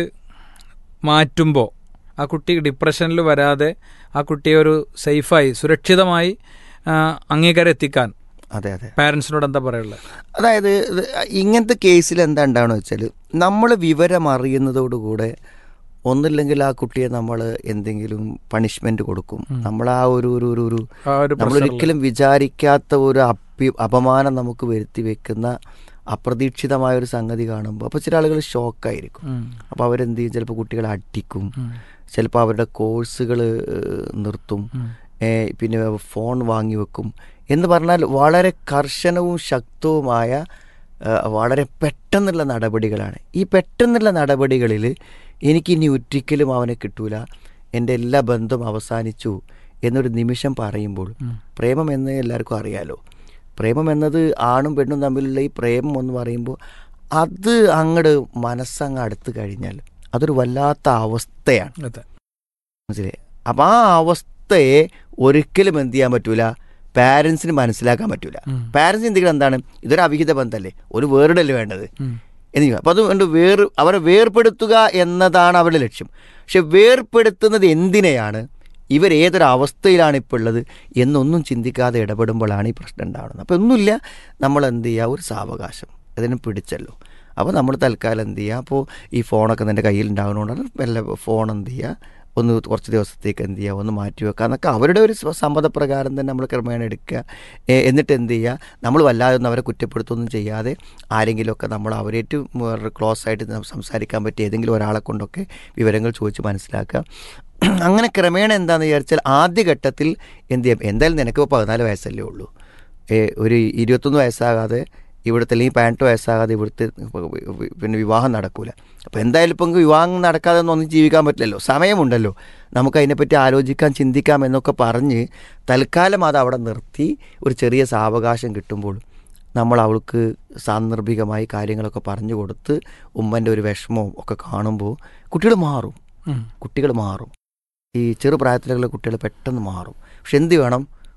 മാറ്റുമ്പോൾ ആ കുട്ടി ഡിപ്രഷനിൽ വരാതെ ആ കുട്ടിയെ ഒരു സേഫായി സുരക്ഷിതമായി ആ, അംഗീകാരം എത്തിക്കാൻ അതെ അതെ പാരൻസിനോട് എന്താ പറയുള്ളത് അതായത് ഇത് ഇങ്ങനത്തെ കേസിൽ എന്താ ഉണ്ടാവണമെന്ന് വെച്ചാൽ നമ്മൾ വിവരം അറിയുന്നതോടുകൂടെ ഒന്നില്ലെങ്കിൽ ആ കുട്ടിയെ നമ്മൾ എന്തെങ്കിലും പണിഷ്മെന്റ് കൊടുക്കും നമ്മൾ ആ ഒരു ഒരു ഒരു ഒരു ആ ഒരു നമ്മൾ ഒരിക്കലും വിചാരിക്കാത്ത ഒരു അപ്പി അപമാനം നമുക്ക് വരുത്തി വെക്കുന്ന അപ്രതീക്ഷിതമായ ഒരു സംഗതി കാണുമ്പോൾ അപ്പോൾ ചില ആളുകൾ ഷോക്കായിരിക്കും ഉം. അപ്പോൾ അവരെന്ത് ചെയ്യും ചിലപ്പോൾ കുട്ടികളെ അടിക്കും ഉം. ചിലപ്പോൾ അവരുടെ കോഴ്സുകൾ നിർത്തും ഉം. ഏ, പിന്നെ ഫോൺ വാങ്ങി വെക്കും എന്ന് പറഞ്ഞാൽ വളരെ കർശനവും ശക്തവുമായ ആ, വളരെ പെട്ടെന്നുള്ള നടപടികളാണ് ഈ പെട്ടെന്നുള്ള നടപടികളിൽ എനിക്കിനി ഒരിക്കലും അവനെ കിട്ടൂല എൻ്റെ എല്ലാ ബന്ധവും അവസാനിച്ചു എന്നൊരു നിമിഷം പറയുമ്പോൾ പ്രേമം എന്ന് എല്ലാവർക്കും അറിയാലോ പ്രേമം എന്നത് ആണും പെണ്ണും തമ്മിലുള്ള ഈ പ്രേമം എന്ന് പറയുമ്പോൾ അത് അങ്ങട് മനസ്സങ്ങ് അടുത്ത് കഴിഞ്ഞാൽ അതൊരു വല്ലാത്ത അവസ്ഥയാണ് അതെ മനസ്സിലായി അപ്പം ആ അവസ്ഥയെ ഒരിക്കലും എന്ത് ചെയ്യാൻ പറ്റൂല പാരൻസിന് മനസ്സിലാക്കാൻ പറ്റൂല ഉം. പാരൻസ് ചിന്തിക്കുന്നത് എന്താണ് ഇതൊരു അവിഹിത ബന്ധമല്ലേ ഒരു വേറിടല്ലേ വേണ്ടത് ഉം. എന്ന് അപ്പം അതുകൊണ്ട് വേർ അവരെ വേർപെടുത്തുക എന്നതാണ് അവരുടെ ലക്ഷ്യം പക്ഷെ വേർപെടുത്തുന്നത് എന്തിനെയാണ് ഇവർ ഏതൊരു അവസ്ഥയിലാണ് ഇപ്പോൾ ഉള്ളത് എന്നൊന്നും ചിന്തിക്കാതെ ഇടപെടുമ്പോഴാണ് ഈ പ്രശ്നം ഉണ്ടാവുന്നത് അപ്പോൾ ഒന്നുമില്ല നമ്മൾ എന്ത് ചെയ്യുക ഒരു സാവകാശം ഇതിനെ പിടിച്ചല്ലോ അപ്പോൾ നമ്മൾ തൽക്കാലം എന്ത് ചെയ്യുക അപ്പോൾ ഈ ഫോണൊക്കെ നിൻ്റെ കയ്യിൽ ഉണ്ടാകുന്നതുകൊണ്ടാണ് വല്ല ഫോൺ എന്ത് ചെയ്യുക ഒന്ന് കുറച്ച് ദിവസത്തേക്ക് എന്ത് ചെയ്യുക ഒന്ന് മാറ്റി വെക്കുക എന്നൊക്കെ അവരുടെ ഒരു സ്വ- സമ്മതപ്രകാരം തന്നെ നമ്മൾ ക്രമേണ എടുക്കുക ഏ, എന്നിട്ട് എന്ത് ചെയ്യുക നമ്മൾ വല്ലാതെ ഒന്നും അവരെ കുറ്റപ്പെടുത്തൊന്നും ചെയ്യാതെ ആരെങ്കിലുമൊക്കെ നമ്മൾ അവരേറ്റ് ക്ലോസ് ആയിട്ട് നം- സംസാരിക്കാൻ പറ്റിയ ഏതെങ്കിലും ഒരാളെ കൊണ്ടൊക്കെ വിവരങ്ങൾ ചോദിച്ച് മനസ്സിലാക്കുക അങ്ങനെ ക്രമേണ എന്താണെന്ന് വിചാരിച്ചാൽ ആദ്യഘട്ടത്തിൽ എന്ത് ചെയ്യാം എന്തായാലും നിനക്ക് പതിനാല് വയസ്സല്ലേ ഉള്ളൂ ഏ, ഒരു ഇരുപത്തൊന്ന് വയസ്സാകാതെ ഇവിടുത്തെ അല്ലെങ്കിൽ പതിനെട്ട് വയസ്സാകാതെ ഇവിടുത്തെ പിന്നെ വിവാഹം നടക്കൂല അപ്പോൾ എന്തായാലും ഇപ്പം വിവാഹം നടക്കാതെ ഒന്നും ജീവിക്കാൻ പറ്റില്ലല്ലോ സമയമുണ്ടല്ലോ നമുക്ക് അതിനെപ്പറ്റി ആലോചിക്കാം ചിന്തിക്കാം എന്നൊക്കെ പറഞ്ഞ് തൽക്കാലം അത് അവിടെ നിർത്തി ഒരു ചെറിയ സാവകാശം കിട്ടുമ്പോൾ നമ്മൾ അവൾക്ക് സാന്ദർഭികമായി കാര്യങ്ങളൊക്കെ പറഞ്ഞു കൊടുത്ത് ഉമ്മൻ്റെ ഒരു വിഷമവും ഒക്കെ കാണുമ്പോൾ കുട്ടികൾ മാറും ഉം. കുട്ടികൾ മാറും ഈ ചെറുപ്രായത്തിലുള്ള കുട്ടികൾ പെട്ടെന്ന് മാറും പക്ഷെ എന്ത് വേണം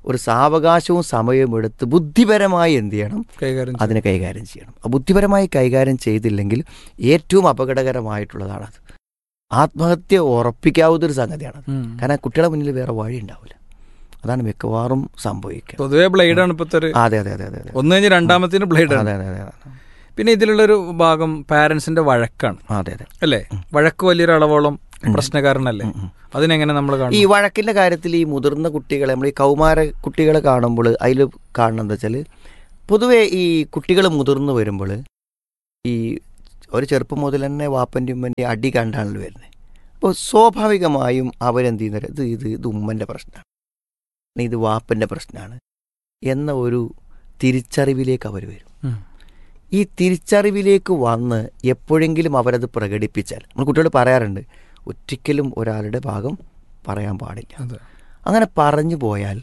ഒരു സാവകാശവും സമയവും എടുത്ത് ബുദ്ധിപരമായി എന്ത് ചെയ്യണം കൈകാര്യം ചെയ്യും. അതിനെ കൈകാര്യം ചെയ്യണം ആ ബുദ്ധിപരമായി കൈകാര്യം ചെയ്തില്ലെങ്കിൽ ഏറ്റവും അപകടകരമായിട്ടുള്ളതാണത് ആത്മഹത്യ ഉറപ്പിക്കാവുന്നൊരു സംഗതിയാണത് ഉം. കാരണം കുട്ടികളെ മുന്നിൽ വേറെ വഴി ഉണ്ടാവില്ല അതാണ് മിക്കവാറും സംഭവിക്കുക പൊതുവെ ബ്ലേഡാണ് ഇപ്പോഴത്തെ ഒരു അതെ അതെ അതെ അതെ അതെ ഒന്ന് കഴിഞ്ഞ് രണ്ടാമത്തിന് ബ്ലേഡാണ് അതെ അതെ അതെ അതെ പിന്നെ ഇതിലുള്ളൊരു ഭാഗം പാരന്റ്സിന്റെ വഴക്കാണ് അതെ അതെ അല്ലേ വഴക്ക് വലിയൊരു അളവോളം പ്രശ്നക്കാരനല്ലേ അതിനെങ്ങനെ നമ്മൾ ഈ കാണും വഴക്കിന്റെ കാര്യത്തിൽ ഈ മുതിർന്ന കുട്ടികളെ നമ്മൾ ഈ കൗമാര കുട്ടികളെ കാണുമ്പോൾ അതിൽ കാണുന്നത് എന്താ വെച്ചാൽ പൊതുവേ ഈ കുട്ടികൾ മുതിർന്നു വരുമ്പോൾ ഈ ഒരു ചെറുപ്പം മുതൽ തന്നെ വാപ്പൻ്റെ ഉമ്മൻ്റെ അടി കണ്ടാണല്ലോ വരുന്നത് അപ്പോൾ സ്വാഭാവികമായും അവരെന്ത് ചെയ്യുന്നത് ഇത് ഇത് ഇത് ഉമ്മൻ്റെ പ്രശ്നമാണ് ഇത് വാപ്പൻ്റെ പ്രശ്നമാണ് എന്ന ഒരു തിരിച്ചറിവിലേക്ക് അവർ വരും ഉം. ഈ തിരിച്ചറിവിലേക്ക് വന്ന് എപ്പോഴെങ്കിലും അവരത് പ്രകടിപ്പിച്ചാൽ നമ്മൾ കുട്ടികൾ പറയാറുണ്ട് ഒരിക്കലും ഒരാളുടെ ഭാഗം പറയാൻ പാടില്ല അതെ അങ്ങനെ പറഞ്ഞു പോയാൽ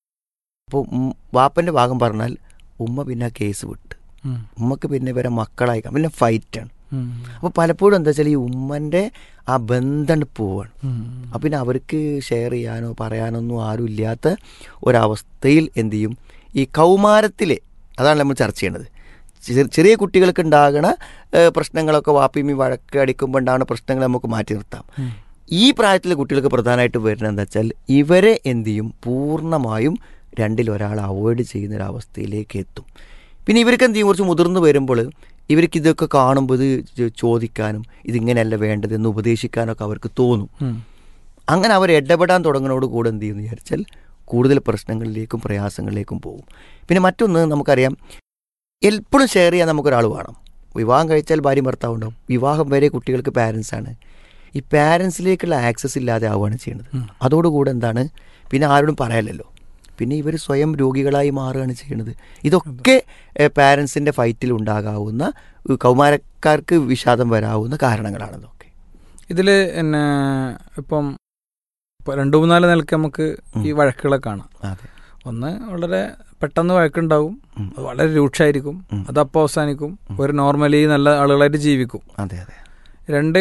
ഇപ്പോൾ വാപ്പൻ്റെ ഭാഗം പറഞ്ഞാൽ ഉമ്മ പിന്നെ ആ കേസ് വിട്ട് ഉം. ഉമ്മക്ക് പിന്നെ ഇവരെ മക്കളായി കാണും. പിന്നെ ഫൈറ്റാണ് ഉം. അപ്പോൾ പലപ്പോഴും എന്താ വെച്ചാൽ ഈ ഉമ്മൻ്റെ ആ ബന്ധം പോവാണ് ഉം. അപ്പം പിന്നെ അവർക്ക് ഷെയർ ചെയ്യാനോ പറയാനൊന്നും ആരും ഇല്ലാത്ത ഒരവസ്ഥയിൽ എന്ത് ചെയ്യും ഈ കൗമാരത്തിലെ അതാണ് നമ്മൾ ചർച്ച ചെയ്യേണ്ടത് ചെ- ചെറിയ കുട്ടികൾക്ക് ഉണ്ടാകുന്ന ഏഹ്, പ്രശ്നങ്ങളൊക്കെ വാപ്പിമി വഴക്ക് അടിക്കുമ്പോൾ ഉണ്ടാകുന്ന പ്രശ്നങ്ങൾ നമുക്ക് മാറ്റി നിർത്താം ഉം. ഈ പ്രായത്തിലെ കുട്ടികൾക്ക് പ്രധാനമായിട്ട് വരുന്നത് എന്താ വെച്ചാൽ ഇവരെ എന്ത് ചെയ്യും പൂർണ്ണമായും രണ്ടിൽ ഒരാൾ അവോയ്ഡ് ചെയ്യുന്ന ഒരു അവസ്ഥയിലേക്ക് എത്തും പിന്നെ ഇവർക്ക് എന്ത് ചെയ്യും കുറച്ച് മുതിർന്നു വരുമ്പോൾ ഇവർക്ക് ഇതൊക്കെ കാണുമ്പോൾ ഇത് ചോ- ചോദിക്കാനും ഇതിങ്ങനെയല്ല വേണ്ടത് എന്ന് ഉപദേശിക്കാനൊക്കെ അവർക്ക് തോന്നും ഉം. അങ്ങനെ അവർ ഇടപെടാൻ തുടങ്ങുന്നതോട് കൂടെ എന്ത് ചെയ്യുമെന്ന് വിചാരിച്ചാൽ കൂടുതൽ പ്രശ്നങ്ങളിലേക്കും പ്രയാസങ്ങളിലേക്കും പോകും പിന്നെ മറ്റൊന്ന് നമുക്കറിയാം എപ്പോഴും ഷെയർ ചെയ്യാൻ നമുക്കൊരാൾ വേണം വിവാഹം കഴിച്ചാൽ ഭാര്യ ഭർത്താവ് ഉണ്ടാവും വിവാഹം വരെ കുട്ടികൾക്ക് പാരൻസാണ് ഈ പാരൻസിലേക്കുള്ള ആക്സസ് ഇല്ലാതെ ആവുകയാണ് ചെയ്യുന്നത് ഉം. അതോടുകൂടെ എന്താണ് പിന്നെ ആരോടും പറയാലല്ലോ പിന്നെ ഇവർ സ്വയം രോഗികളായി മാറുകയാണ് ചെയ്യുന്നത് ഇതൊക്കെ പാരൻസിൻ്റെ ഫൈറ്റിൽ ഉണ്ടാകാവുന്ന ഏഹ്, കൗമാരക്കാർക്ക് വിഷാദം വരാവുന്ന കാരണങ്ങളാണ് ഇതൊക്കെ ഇതില് പിന്നെ ഇപ്പം ഇപ്പൊ രണ്ടു മൂന്നാല് നിലക്ക് നമുക്ക് ഈ വഴക്കുകളെ കാണാം അതെ ഒന്ന് വളരെ പെട്ടെന്ന് വഴക്കുണ്ടാവും ഉം. അത് വളരെ രൂക്ഷമായിരിക്കും ഉം. അത് അപ്പോൾ അവസാനിക്കും ഒരു നോർമലി നല്ല ആളുകളായിട്ട് ജീവിക്കും അതെ അതെ രണ്ട്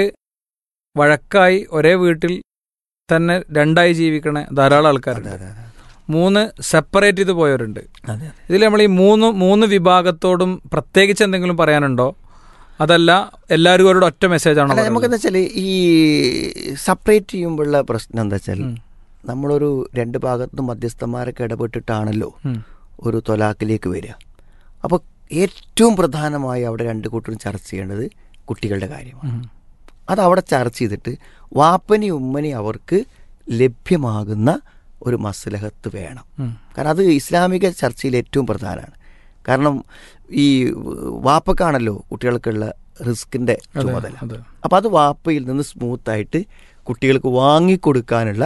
വഴക്കായി ഒരേ വീട്ടിൽ തന്നെ രണ്ടായി ജീവിക്കണ ധാരാളം അതെ ആൾക്കാരുണ്ട് അതെ അതെ മൂന്ന് സെപ്പറേറ്റ് ചെയ്ത് പോയവരുണ്ട് അതെ ഇതിൽ നമ്മൾ ഈ മൂന്ന് മൂന്ന് വിഭാഗത്തോടും പ്രത്യേകിച്ച് എന്തെങ്കിലും പറയാനുണ്ടോ അതല്ല എല്ലാവരും അവരുടെ ഒറ്റ മെസ്സേജ് ആണോ അല്ല പറയുന്നത്? നമുക്കെന്താ വെച്ചാൽ ഈ സെപ്പറേറ്റ് ചെയ്യുമ്പോഴുള്ള പ്രശ്നം എന്താ വെച്ചാൽ ഉം. നമ്മളൊരു രണ്ട് ഭാഗത്തും മധ്യസ്ഥന്മാരൊക്കെ ഇടപെട്ടിട്ടാണല്ലോ ഉം. ഒരു തൊലാക്കിലേക്ക് വരിക അപ്പോൾ ഏറ്റവും പ്രധാനമായി അവിടെ രണ്ട് കൂട്ടരും ചർച്ച ചെയ്യേണ്ടത് കുട്ടികളുടെ കാര്യമാണ് ഉം. അത് അവിടെ ചർച്ച ചെയ്തിട്ട് വാപ്പനി ഉമ്മനി അവർക്ക് ലഭ്യമാകുന്ന ഒരു മസ്ലഹത്ത് വേണം ഉം. കാരണം അത് ഇസ്ലാമിക ചർച്ചയിൽ ഏറ്റവും പ്രധാനമാണ് കാരണം ഈ വാപ്പക്കാണല്ലോ കുട്ടികൾക്കുള്ള റിസ്കിൻ്റെ അതെ, ചുമതല അതെ. അപ്പം അത് വാപ്പയിൽ നിന്ന് സ്മൂത്തായിട്ട് കുട്ടികൾക്ക് വാങ്ങിക്കൊടുക്കാനുള്ള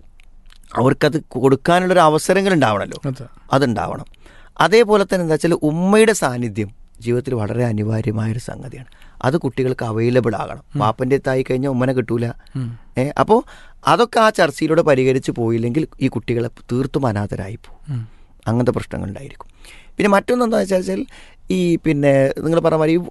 അവർക്കത് കൊടുക്കാനുള്ളൊരു അവസരങ്ങൾ ഉണ്ടാവണമല്ലോ അതെ. അതുണ്ടാവണം അതേപോലെ തന്നെ എന്താ വെച്ചാൽ ഉമ്മയുടെ സാന്നിധ്യം ജീവിതത്തിൽ വളരെ അനിവാര്യമായൊരു സംഗതിയാണ് അത് കുട്ടികൾക്ക് അവൈലബിൾ ആകണം വാപ്പൻ്റെ തായി കഴിഞ്ഞാൽ ഉമ്മനെ കിട്ടൂല ഉം. ഏ അപ്പോൾ അതൊക്കെ ആ ചർച്ചയിലൂടെ പരിഹരിച്ച് പോയില്ലെങ്കിൽ ഈ കുട്ടികളെ തീർത്തും അനാഥരായി പോകും ഉം. അങ്ങനത്തെ പ്രശ്നങ്ങളുണ്ടായിരിക്കും പിന്നെ മറ്റൊന്നെന്താ വെച്ചാൽ ഈ പിന്നെ നിങ്ങൾ പറഞ്ഞ മാതിരി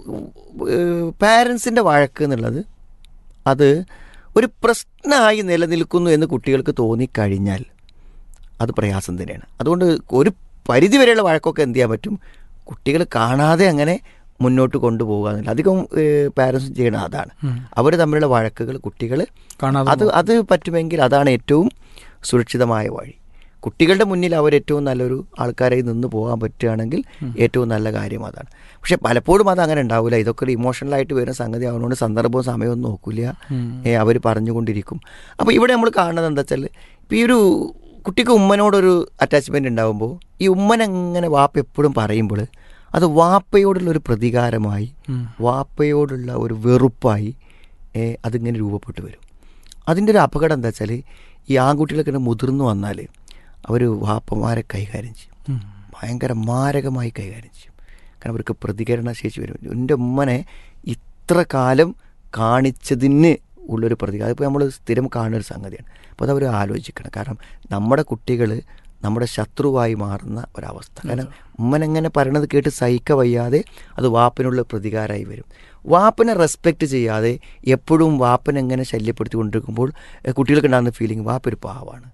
പാരൻസിൻ്റെ വഴക്ക് എന്നുള്ളത് അത് ഒരു പ്രശ്നമായി നിലനിൽക്കുന്നു എന്ന് കുട്ടികൾക്ക് തോന്നിക്കഴിഞ്ഞാൽ അത് പ്രയാസം തന്നെയാണ് അതുകൊണ്ട് ഒരു പരിധി വരെയുള്ള വഴക്കൊക്കെ എന്ത് ചെയ്യാൻ പറ്റും കുട്ടികൾ കാണാതെ അങ്ങനെ മുന്നോട്ട് കൊണ്ടുപോകുക എന്നില്ല അധികം പാരൻസ് ചെയ്യണത് അതാണ് ഉം. അവർ തമ്മിലുള്ള വഴക്കുകൾ കുട്ടികൾ കാണാതെ അത് അത് പറ്റുമെങ്കിൽ അതാണ് ഏറ്റവും സുരക്ഷിതമായ വഴി കുട്ടികളുടെ മുന്നിൽ അവർ ഏറ്റവും നല്ലൊരു ആൾക്കാരായി നിന്ന് പോകാൻ പറ്റുകയാണെങ്കിൽ ഏറ്റവും നല്ല കാര്യം അതാണ് പക്ഷെ പലപ്പോഴും അത് അങ്ങനെ ഉണ്ടാവില്ല ഇതൊക്കെ ഒരു ഇമോഷണലായിട്ട് വരുന്ന സംഗതി ആവുന്നതുകൊണ്ട് സന്ദർഭവും സമയവും നോക്കില്ല ഉം. അവർ പറഞ്ഞുകൊണ്ടിരിക്കും അപ്പോൾ ഇവിടെ നമ്മൾ കാണുന്നത് എന്താ വെച്ചാൽ ഇപ്പോൾ ഈ ഒരു കുട്ടിക്ക് ഉമ്മനോടൊരു അറ്റാച്ച്മെൻ്റ് ഉണ്ടാകുമ്പോൾ ഈ ഉമ്മൻ അങ്ങനെ വാപ്പ എപ്പോഴും പറയുമ്പോൾ അത് വാപ്പയോടുള്ള ഒരു പ്രതികാരമായി ഉം. വാപ്പയോടുള്ള ഒരു വെറുപ്പായി ഏ, അതിങ്ങനെ രൂപപ്പെട്ടു വരും അതിൻ്റെ ഒരു അപകടം എന്താ വെച്ചാൽ ഈ ആൺകുട്ടികളൊക്കെ ഇങ്ങനെ മുതിർന്നു വന്നാൽ അവർ വാപ്പമാരെ കൈകാര്യം ചെയ്യും ഉം. ഭയങ്കര മാരകമായി കൈകാര്യം ചെയ്യും കാരണം അവർക്ക് പ്രതികരണ ശേഷി വരും എൻ്റെ ഉമ്മനെ ഇത്ര കാലം കാണിച്ചതിന് ഉള്ളൊരു പ്രതികാരം അതിപ്പോൾ നമ്മൾ സ്ഥിരം കാണുന്ന ഒരു സംഗതിയാണ് അപ്പോൾ അതവർ ആലോചിക്കണം കാരണം നമ്മുടെ കുട്ടികൾ നമ്മുടെ ശത്രുവായി മാറുന്ന ഒരവസ്ഥ കാരണം ഉമ്മനെങ്ങനെ പറയണത് കേട്ട് സഹിക്ക വയ്യാതെ അത് വാപ്പനുള്ള പ്രതികാരമായി വരും വാപ്പനെ റെസ്പെക്റ്റ് ചെയ്യാതെ എപ്പോഴും വാപ്പനെങ്ങനെ ശല്യപ്പെടുത്തി കൊണ്ടിരിക്കുമ്പോൾ കുട്ടികൾക്ക് ഉണ്ടാകുന്ന ഫീലിംഗ് വാപ്പ ഒരു പാവാണ്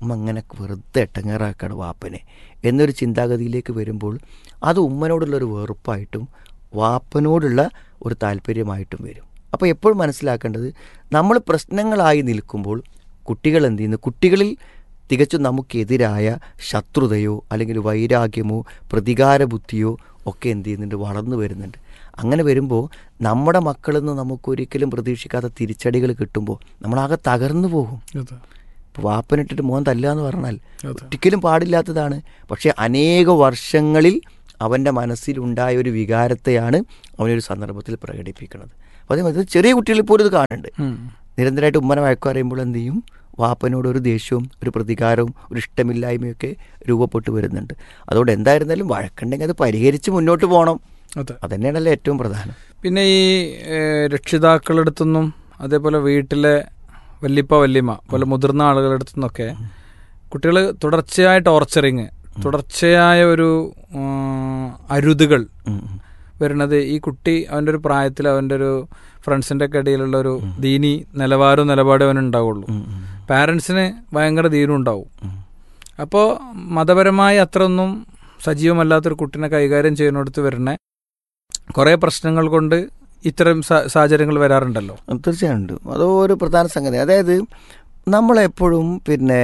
ഉമ്മ അങ്ങനെ വെറുതെ എട്ടങ്ങേറാക്കാണ് വാപ്പനെ എന്നൊരു ചിന്താഗതിയിലേക്ക് വരുമ്പോൾ അത് ഉമ്മനോടുള്ളൊരു വെറുപ്പായിട്ടും വാപ്പനോടുള്ള ഒരു താല്പര്യമായിട്ടും വരും അപ്പോൾ എപ്പോഴും മനസ്സിലാക്കേണ്ടത് നമ്മൾ പ്രശ്നങ്ങളായി നിൽക്കുമ്പോൾ കുട്ടികൾ എന്ത് ചെയ്യുന്നു കുട്ടികളിൽ തികച്ചും നമുക്കെതിരായ ശത്രുതയോ അല്ലെങ്കിൽ വൈരാഗ്യമോ പ്രതികാര ബുദ്ധിയോ ഒക്കെ എന്ത് ചെയ്യുന്നുണ്ട് വളർന്നു വരുന്നുണ്ട് അങ്ങനെ വരുമ്പോൾ നമ്മുടെ മക്കളിൽ നിന്ന് നമുക്കൊരിക്കലും പ്രതീക്ഷിക്കാത്ത തിരിച്ചടികൾ കിട്ടുമ്പോൾ നമ്മളാകെ തകർന്നു പോകും അതെ ഇപ്പോൾ വാപ്പനിട്ടിട്ട് മോൻ തല്ല എന്ന് പറഞ്ഞാൽ അതെ ഒരിക്കലും പാടില്ലാത്തതാണ് പക്ഷേ അനേക വർഷങ്ങളിൽ അവൻ്റെ മനസ്സിലുണ്ടായ ഒരു വികാരത്തെയാണ് അവനൊരു സന്ദർഭത്തിൽ പ്രകടിപ്പിക്കുന്നത് അപ്പോൾ അതേ ചെറിയ കുട്ടികളിൽ പോലും ഇത് കാണുന്നുണ്ട് ഉം. നിരന്തരമായിട്ട് ഉമ്മനെ വഴക്കു പറയുമ്പോൾ എന്ത് ചെയ്യും വാപ്പനോട് ഒരു ദേഷ്യവും ഒരു പ്രതികാരവും ഒരു ഇഷ്ടമില്ലായ്മയൊക്കെ രൂപപ്പെട്ടു വരുന്നുണ്ട് അതുകൊണ്ട് എന്തായിരുന്നാലും വഴക്കുണ്ടെങ്കിൽ അത് പരിഹരിച്ച് മുന്നോട്ട് പോകണം അതെ അതന്നെയാണല്ലോ ഏറ്റവും പ്രധാനം പിന്നെ ഈ ഏഹ്, രക്ഷിതാക്കളടുത്തൊന്നും അതേപോലെ വീട്ടിലെ വല്യപ്പ വല്യമ്മ പോലെ മുതിർന്ന ആളുകളുടെ അടുത്തുനിന്നൊക്കെ കുട്ടികൾ തുടർച്ചയായ ടോർച്ചറിങ് തുടർച്ചയായ ഒരു ആ, അരുതുകൾ ഉം, ഉം. വരുന്നത് ഈ കുട്ടി അവൻ്റെ ഒരു പ്രായത്തിൽ അവൻ്റെ ഒരു ഫ്രണ്ട്സിൻ്റെ ഒക്കെ ഇടയിലുള്ള ഒരു ദീനി നിലവാരവും നിലപാടും അവനുണ്ടാവുള്ളൂ ഉം, ഉം. പാരൻസിന് ഭയങ്കര ദീനം ഉണ്ടാവും ഉം. അപ്പോൾ മതപരമായി അത്രയൊന്നും സജീവമല്ലാത്തൊരു കുട്ടിനെ കൈകാര്യം ചെയ്യുന്നിടത്ത് വരുന്ന കുറേ പ്രശ്നങ്ങൾ കൊണ്ട് ഇത്തരം സാ- സാഹചര്യങ്ങൾ വരാറുണ്ടല്ലോ തീർച്ചയായും ഉണ്ട് അത് ഒരു പ്രധാന സംഗതി അതായത് നമ്മളെപ്പോഴും പിന്നെ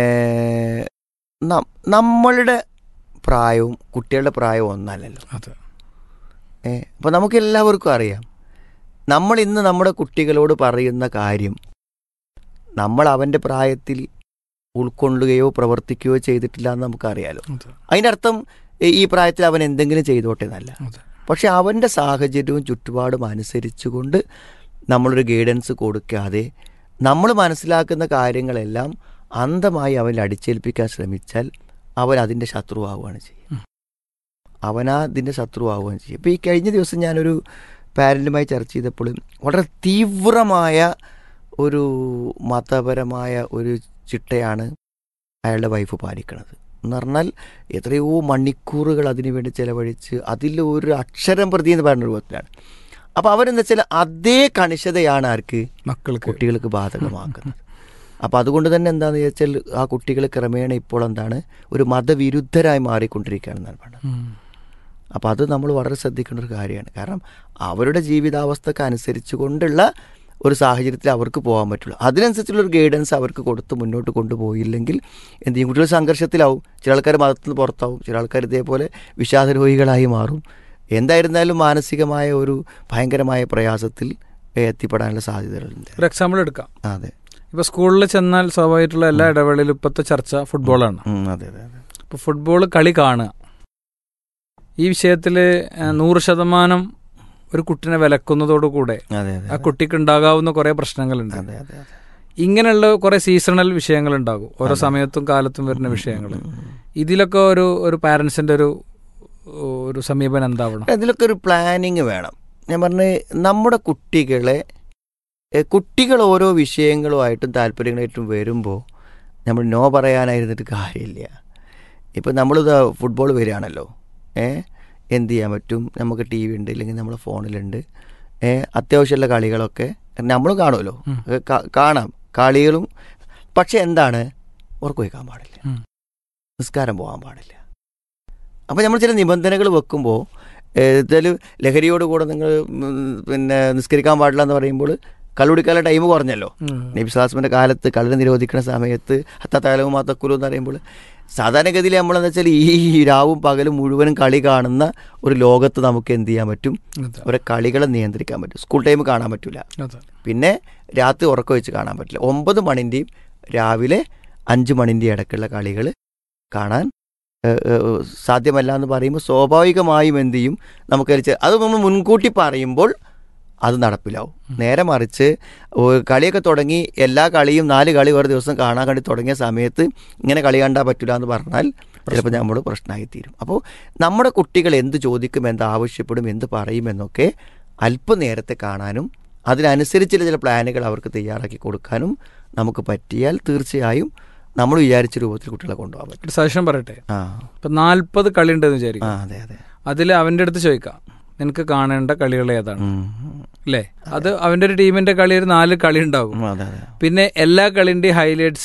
നം- നമ്മളുടെ പ്രായവും കുട്ടികളുടെ പ്രായവും ഒന്നല്ലല്ലോ അതെ ഏ അപ്പോൾ നമുക്ക് എല്ലാവർക്കും അറിയാം നമ്മൾ ഇന്ന് നമ്മുടെ കുട്ടികളോട് പറയുന്ന കാര്യം നമ്മൾ അവൻ്റെ പ്രായത്തിൽ ഉൾക്കൊള്ളുകയോ പ്രവർത്തിക്കുകയോ ചെയ്തിട്ടില്ല എന്ന് നമുക്കറിയാലോ അതെ അതിൻ്റെ അർത്ഥം ഈ- ഈ പ്രായത്തിൽ അവൻ എന്തെങ്കിലും ചെയ്തോട്ടെ എന്നല്ല അതെ പക്ഷെ അവൻ്റെ സാഹചര്യവും ചുറ്റുപാടും അനുസരിച്ചുകൊണ്ട് നമ്മളൊരു ഗൈഡൻസ് കൊടുക്കാതെ നമ്മൾ മനസ്സിലാക്കുന്ന കാര്യങ്ങളെല്ലാം അന്ധമായി അവനിൽ അടിച്ചേൽപ്പിക്കാൻ ശ്രമിച്ചാൽ അവൻ അതിൻ്റെ ശത്രുവാവുകയാണ് ചെയ്യുക ഉം. അവനാ അതിൻ്റെ ശത്രുവാവുകയാണ് ചെയ്യുക ഇപ്പോൾ ഈ കഴിഞ്ഞ ദിവസം ഞാനൊരു പാരൻറ്റുമായി ചർച്ച ചെയ്തപ്പോൾ വളരെ തീവ്രമായ ഒരു മതപരമായ ഒരു ചിട്ടയാണ് അയാളുടെ വൈഫ് പാലിക്കുന്നത് എന്ന് പറഞ്ഞാൽ എത്രയോ മണിക്കൂറുകൾ അതിനു വേണ്ടി ചിലവഴിച്ച് അതിൽ ഒരു അക്ഷരം പ്രതി എന്ന് പറയുന്ന രൂപത്തിലാണ് അപ്പോൾ അവരെന്താ വെച്ചാൽ അതേ കണിശതയാണ് ആർക്ക് മക്കൾക്ക് കുട്ടികൾക്ക് ബാധകമാക്കുന്നത് അപ്പോൾ അതുകൊണ്ട് തന്നെ എന്താണെന്ന് ചോദിച്ചാൽ ആ കുട്ടികൾ ക്രമേണ ഇപ്പോൾ എന്താണ് ഒരു മതവിരുദ്ധരായി മാറിക്കൊണ്ടിരിക്കുകയാണെന്നാണ് പറയുന്നത് ഉം. അപ്പോൾ അത് നമ്മൾ വളരെ ശ്രദ്ധിക്കേണ്ട ഒരു കാര്യമാണ് കാരണം അവരുടെ ജീവിതാവസ്ഥക്ക് അനുസരിച്ച് കൊണ്ടുള്ള ഒരു സാഹചര്യത്തിൽ അവർക്ക് പോകാൻ പറ്റുള്ളൂ അതിനനുസരിച്ചുള്ള ഒരു ഗൈഡൻസ് അവർക്ക് കൊടുത്ത് മുന്നോട്ട് കൊണ്ടുപോയില്ലെങ്കിൽ എന്ത് ചെയ്യും കുട്ടികൾ സംഘർഷത്തിലാവും ചില ആൾക്കാർ മതത്തിൽ നിന്ന് പുറത്താവും ചില ആൾക്കാർ ഇതേപോലെ വിഷാദരോഹികളായി മാറും എന്തായിരുന്നാലും മാനസികമായ ഒരു ഭയങ്കരമായ പ്രയാസത്തിൽ എത്തിപ്പെടാനുള്ള സാധ്യതകളുണ്ട് ഒരു എക്സാമ്പിൾ എടുക്കാം അതെ ഇപ്പൊ സ്കൂളിൽ ചെന്നാൽ സ്വാഭാവികമായിട്ടുള്ള എല്ലാ ഇടവേളയിലും ഇപ്പോഴത്തെ ചർച്ച ഫുട്ബോളാണ് ഉം, അതെ അതെ അതെ ഇപ്പൊ ഫുട്ബോൾ കളി കാണുക ഈ വിഷയത്തിൽ നൂറ് ശതമാനം ഒരു കുട്ടിനെ വിലക്കുന്നതോടുകൂടെ അതെ ആ അതെ കുട്ടിക്ക് ഉണ്ടാകാവുന്ന കുറെ പ്രശ്നങ്ങളുണ്ട് അതെ അതെ അതെ ഇങ്ങനെയുള്ള കുറെ സീസണൽ വിഷയങ്ങൾ ഉണ്ടാകും ഓരോ സമയത്തും കാലത്തും വരുന്ന വിഷയങ്ങൾ ഇതിലൊക്കെ ഒരു ഒരു പാരൻസിന്റെ ഒരു ഒരു സമീപനം എന്താവണം അതിലൊക്കെ ഒരു പ്ലാനിങ് വേണം ഞാൻ പറഞ്ഞ നമ്മുടെ കുട്ടികളെ എ, കുട്ടികൾ ഓരോ വിഷയങ്ങളുമായിട്ടും താല്പര്യങ്ങളായിട്ടും വരുമ്പോൾ നമ്മൾ നോ പറയാനായിരുന്നിട്ട് കാര്യമില്ല ഇപ്പം നമ്മളിത് ഫുട്ബോൾ വരികയാണല്ലോ ഏ എന്ത് ചെയ്യാൻ പറ്റും നമുക്ക് ടി വി ഉണ്ട് ഇല്ലെങ്കിൽ നമ്മളെ ഫോണിലുണ്ട് ഏ അത്യാവശ്യമുള്ള കളികളൊക്കെ നമ്മളും കാണുമല്ലോ ഉം. അത് കാ- കാണാം കളികളും പക്ഷെ എന്താണ് ഉറക്കം വയ്ക്കാൻ പാടില്ല ഉം. നിസ്കാരം പോകാൻ പാടില്ല അപ്പോൾ നമ്മൾ ചില നിബന്ധനകൾ വെക്കുമ്പോൾ ഇതിൽ ലഹരിയോട് കൂടെ നിങ്ങൾ ഉം, പിന്നെ നിസ്കരിക്കാൻ പാടില്ല എന്ന് പറയുമ്പോൾ കള്ളുടിക്കാനുള്ള ടൈം കുറഞ്ഞല്ലോ ഉം. നബി സ്ലാസ്മിൻ്റെ കാലത്ത് കള്ള് നിരോധിക്കുന്ന സമയത്ത് ഹത്തത്താലവും മാത്തക്കുലു എന്ന് പറയുമ്പോൾ സാധാരണഗതിയിൽ നമ്മളെന്ന് വെച്ചാൽ ഈ രാവും പകലും മുഴുവനും കളി കാണുന്ന ഒരു ലോകത്ത് നമുക്ക് എന്ത് ചെയ്യാൻ പറ്റും അതെ. അവരെ കളികളെ നിയന്ത്രിക്കാൻ പറ്റും സ്കൂൾ ടൈം കാണാൻ പറ്റില്ല അതെ. പിന്നെ രാത്രി ഉറക്കം വെച്ച് കാണാൻ പറ്റില്ല ഒമ്പത് മണിൻ്റെയും രാവിലെ അഞ്ച് മണിൻ്റെയും ഇടയ്ക്കുള്ള കളികൾ കാണാൻ ഏഹ്, ഏഹ്, സാധ്യമല്ല എന്ന് പറയുമ്പോൾ സ്വാഭാവികമായും എന്ത് ചെയ്യും നമുക്ക് ഒരു ചെ- അത് നമ്മൾ മുൻകൂട്ടി പറയുമ്പോൾ അത് നടപ്പിലാവും നേരെ മറിച്ച് ഓ- കളിയൊക്കെ തുടങ്ങി എല്ലാ കളിയും നാല് കളി ഒരു ദിവസം കാണാൻ വേണ്ടി തുടങ്ങിയ സമയത്ത് ഇങ്ങനെ കളി കണ്ടാൽ പറ്റില്ല എന്ന് പറഞ്ഞാൽ ചിലപ്പോൾ നമ്മൾ പ്രശ്നമായി തീരും അപ്പോൾ നമ്മുടെ കുട്ടികൾ എന്ത് ചോദിക്കും എന്ത് ആവശ്യപ്പെടും എന്ത് പറയുമെന്നൊക്കെ അല്പനേരത്തെ കാണാനും അതിനനുസരിച്ചുള്ള ചില പ്ലാനുകൾ അവർക്ക് തയ്യാറാക്കി കൊടുക്കാനും നമുക്ക് പറ്റിയാൽ തീർച്ചയായും നമ്മൾ വിചാരിച്ച രൂപത്തിൽ കുട്ടികളെ കൊണ്ടുപോകാൻ പറ്റും ഒരു സജഷൻ പറയട്ടെ ആ ഇപ്പൊ നാല്പത് കളി ഉണ്ടെന്ന് ആ വിചാരിക്കും അതെ അതെ അതിൽ അവന്റെ അടുത്ത് ചോദിക്കാം നിനക്ക് കാണേണ്ട കളികൾ ഏതാണ് ഉം. അല്ലേ അത് അവന്റെ ഒരു ടീമിന്റെ കളി ഒരു നാല് കളി ഉണ്ടാകും ഉം, അതെ അതെ പിന്നെ എല്ലാ കളിന്റെയും ഹൈലൈറ്റ്സ്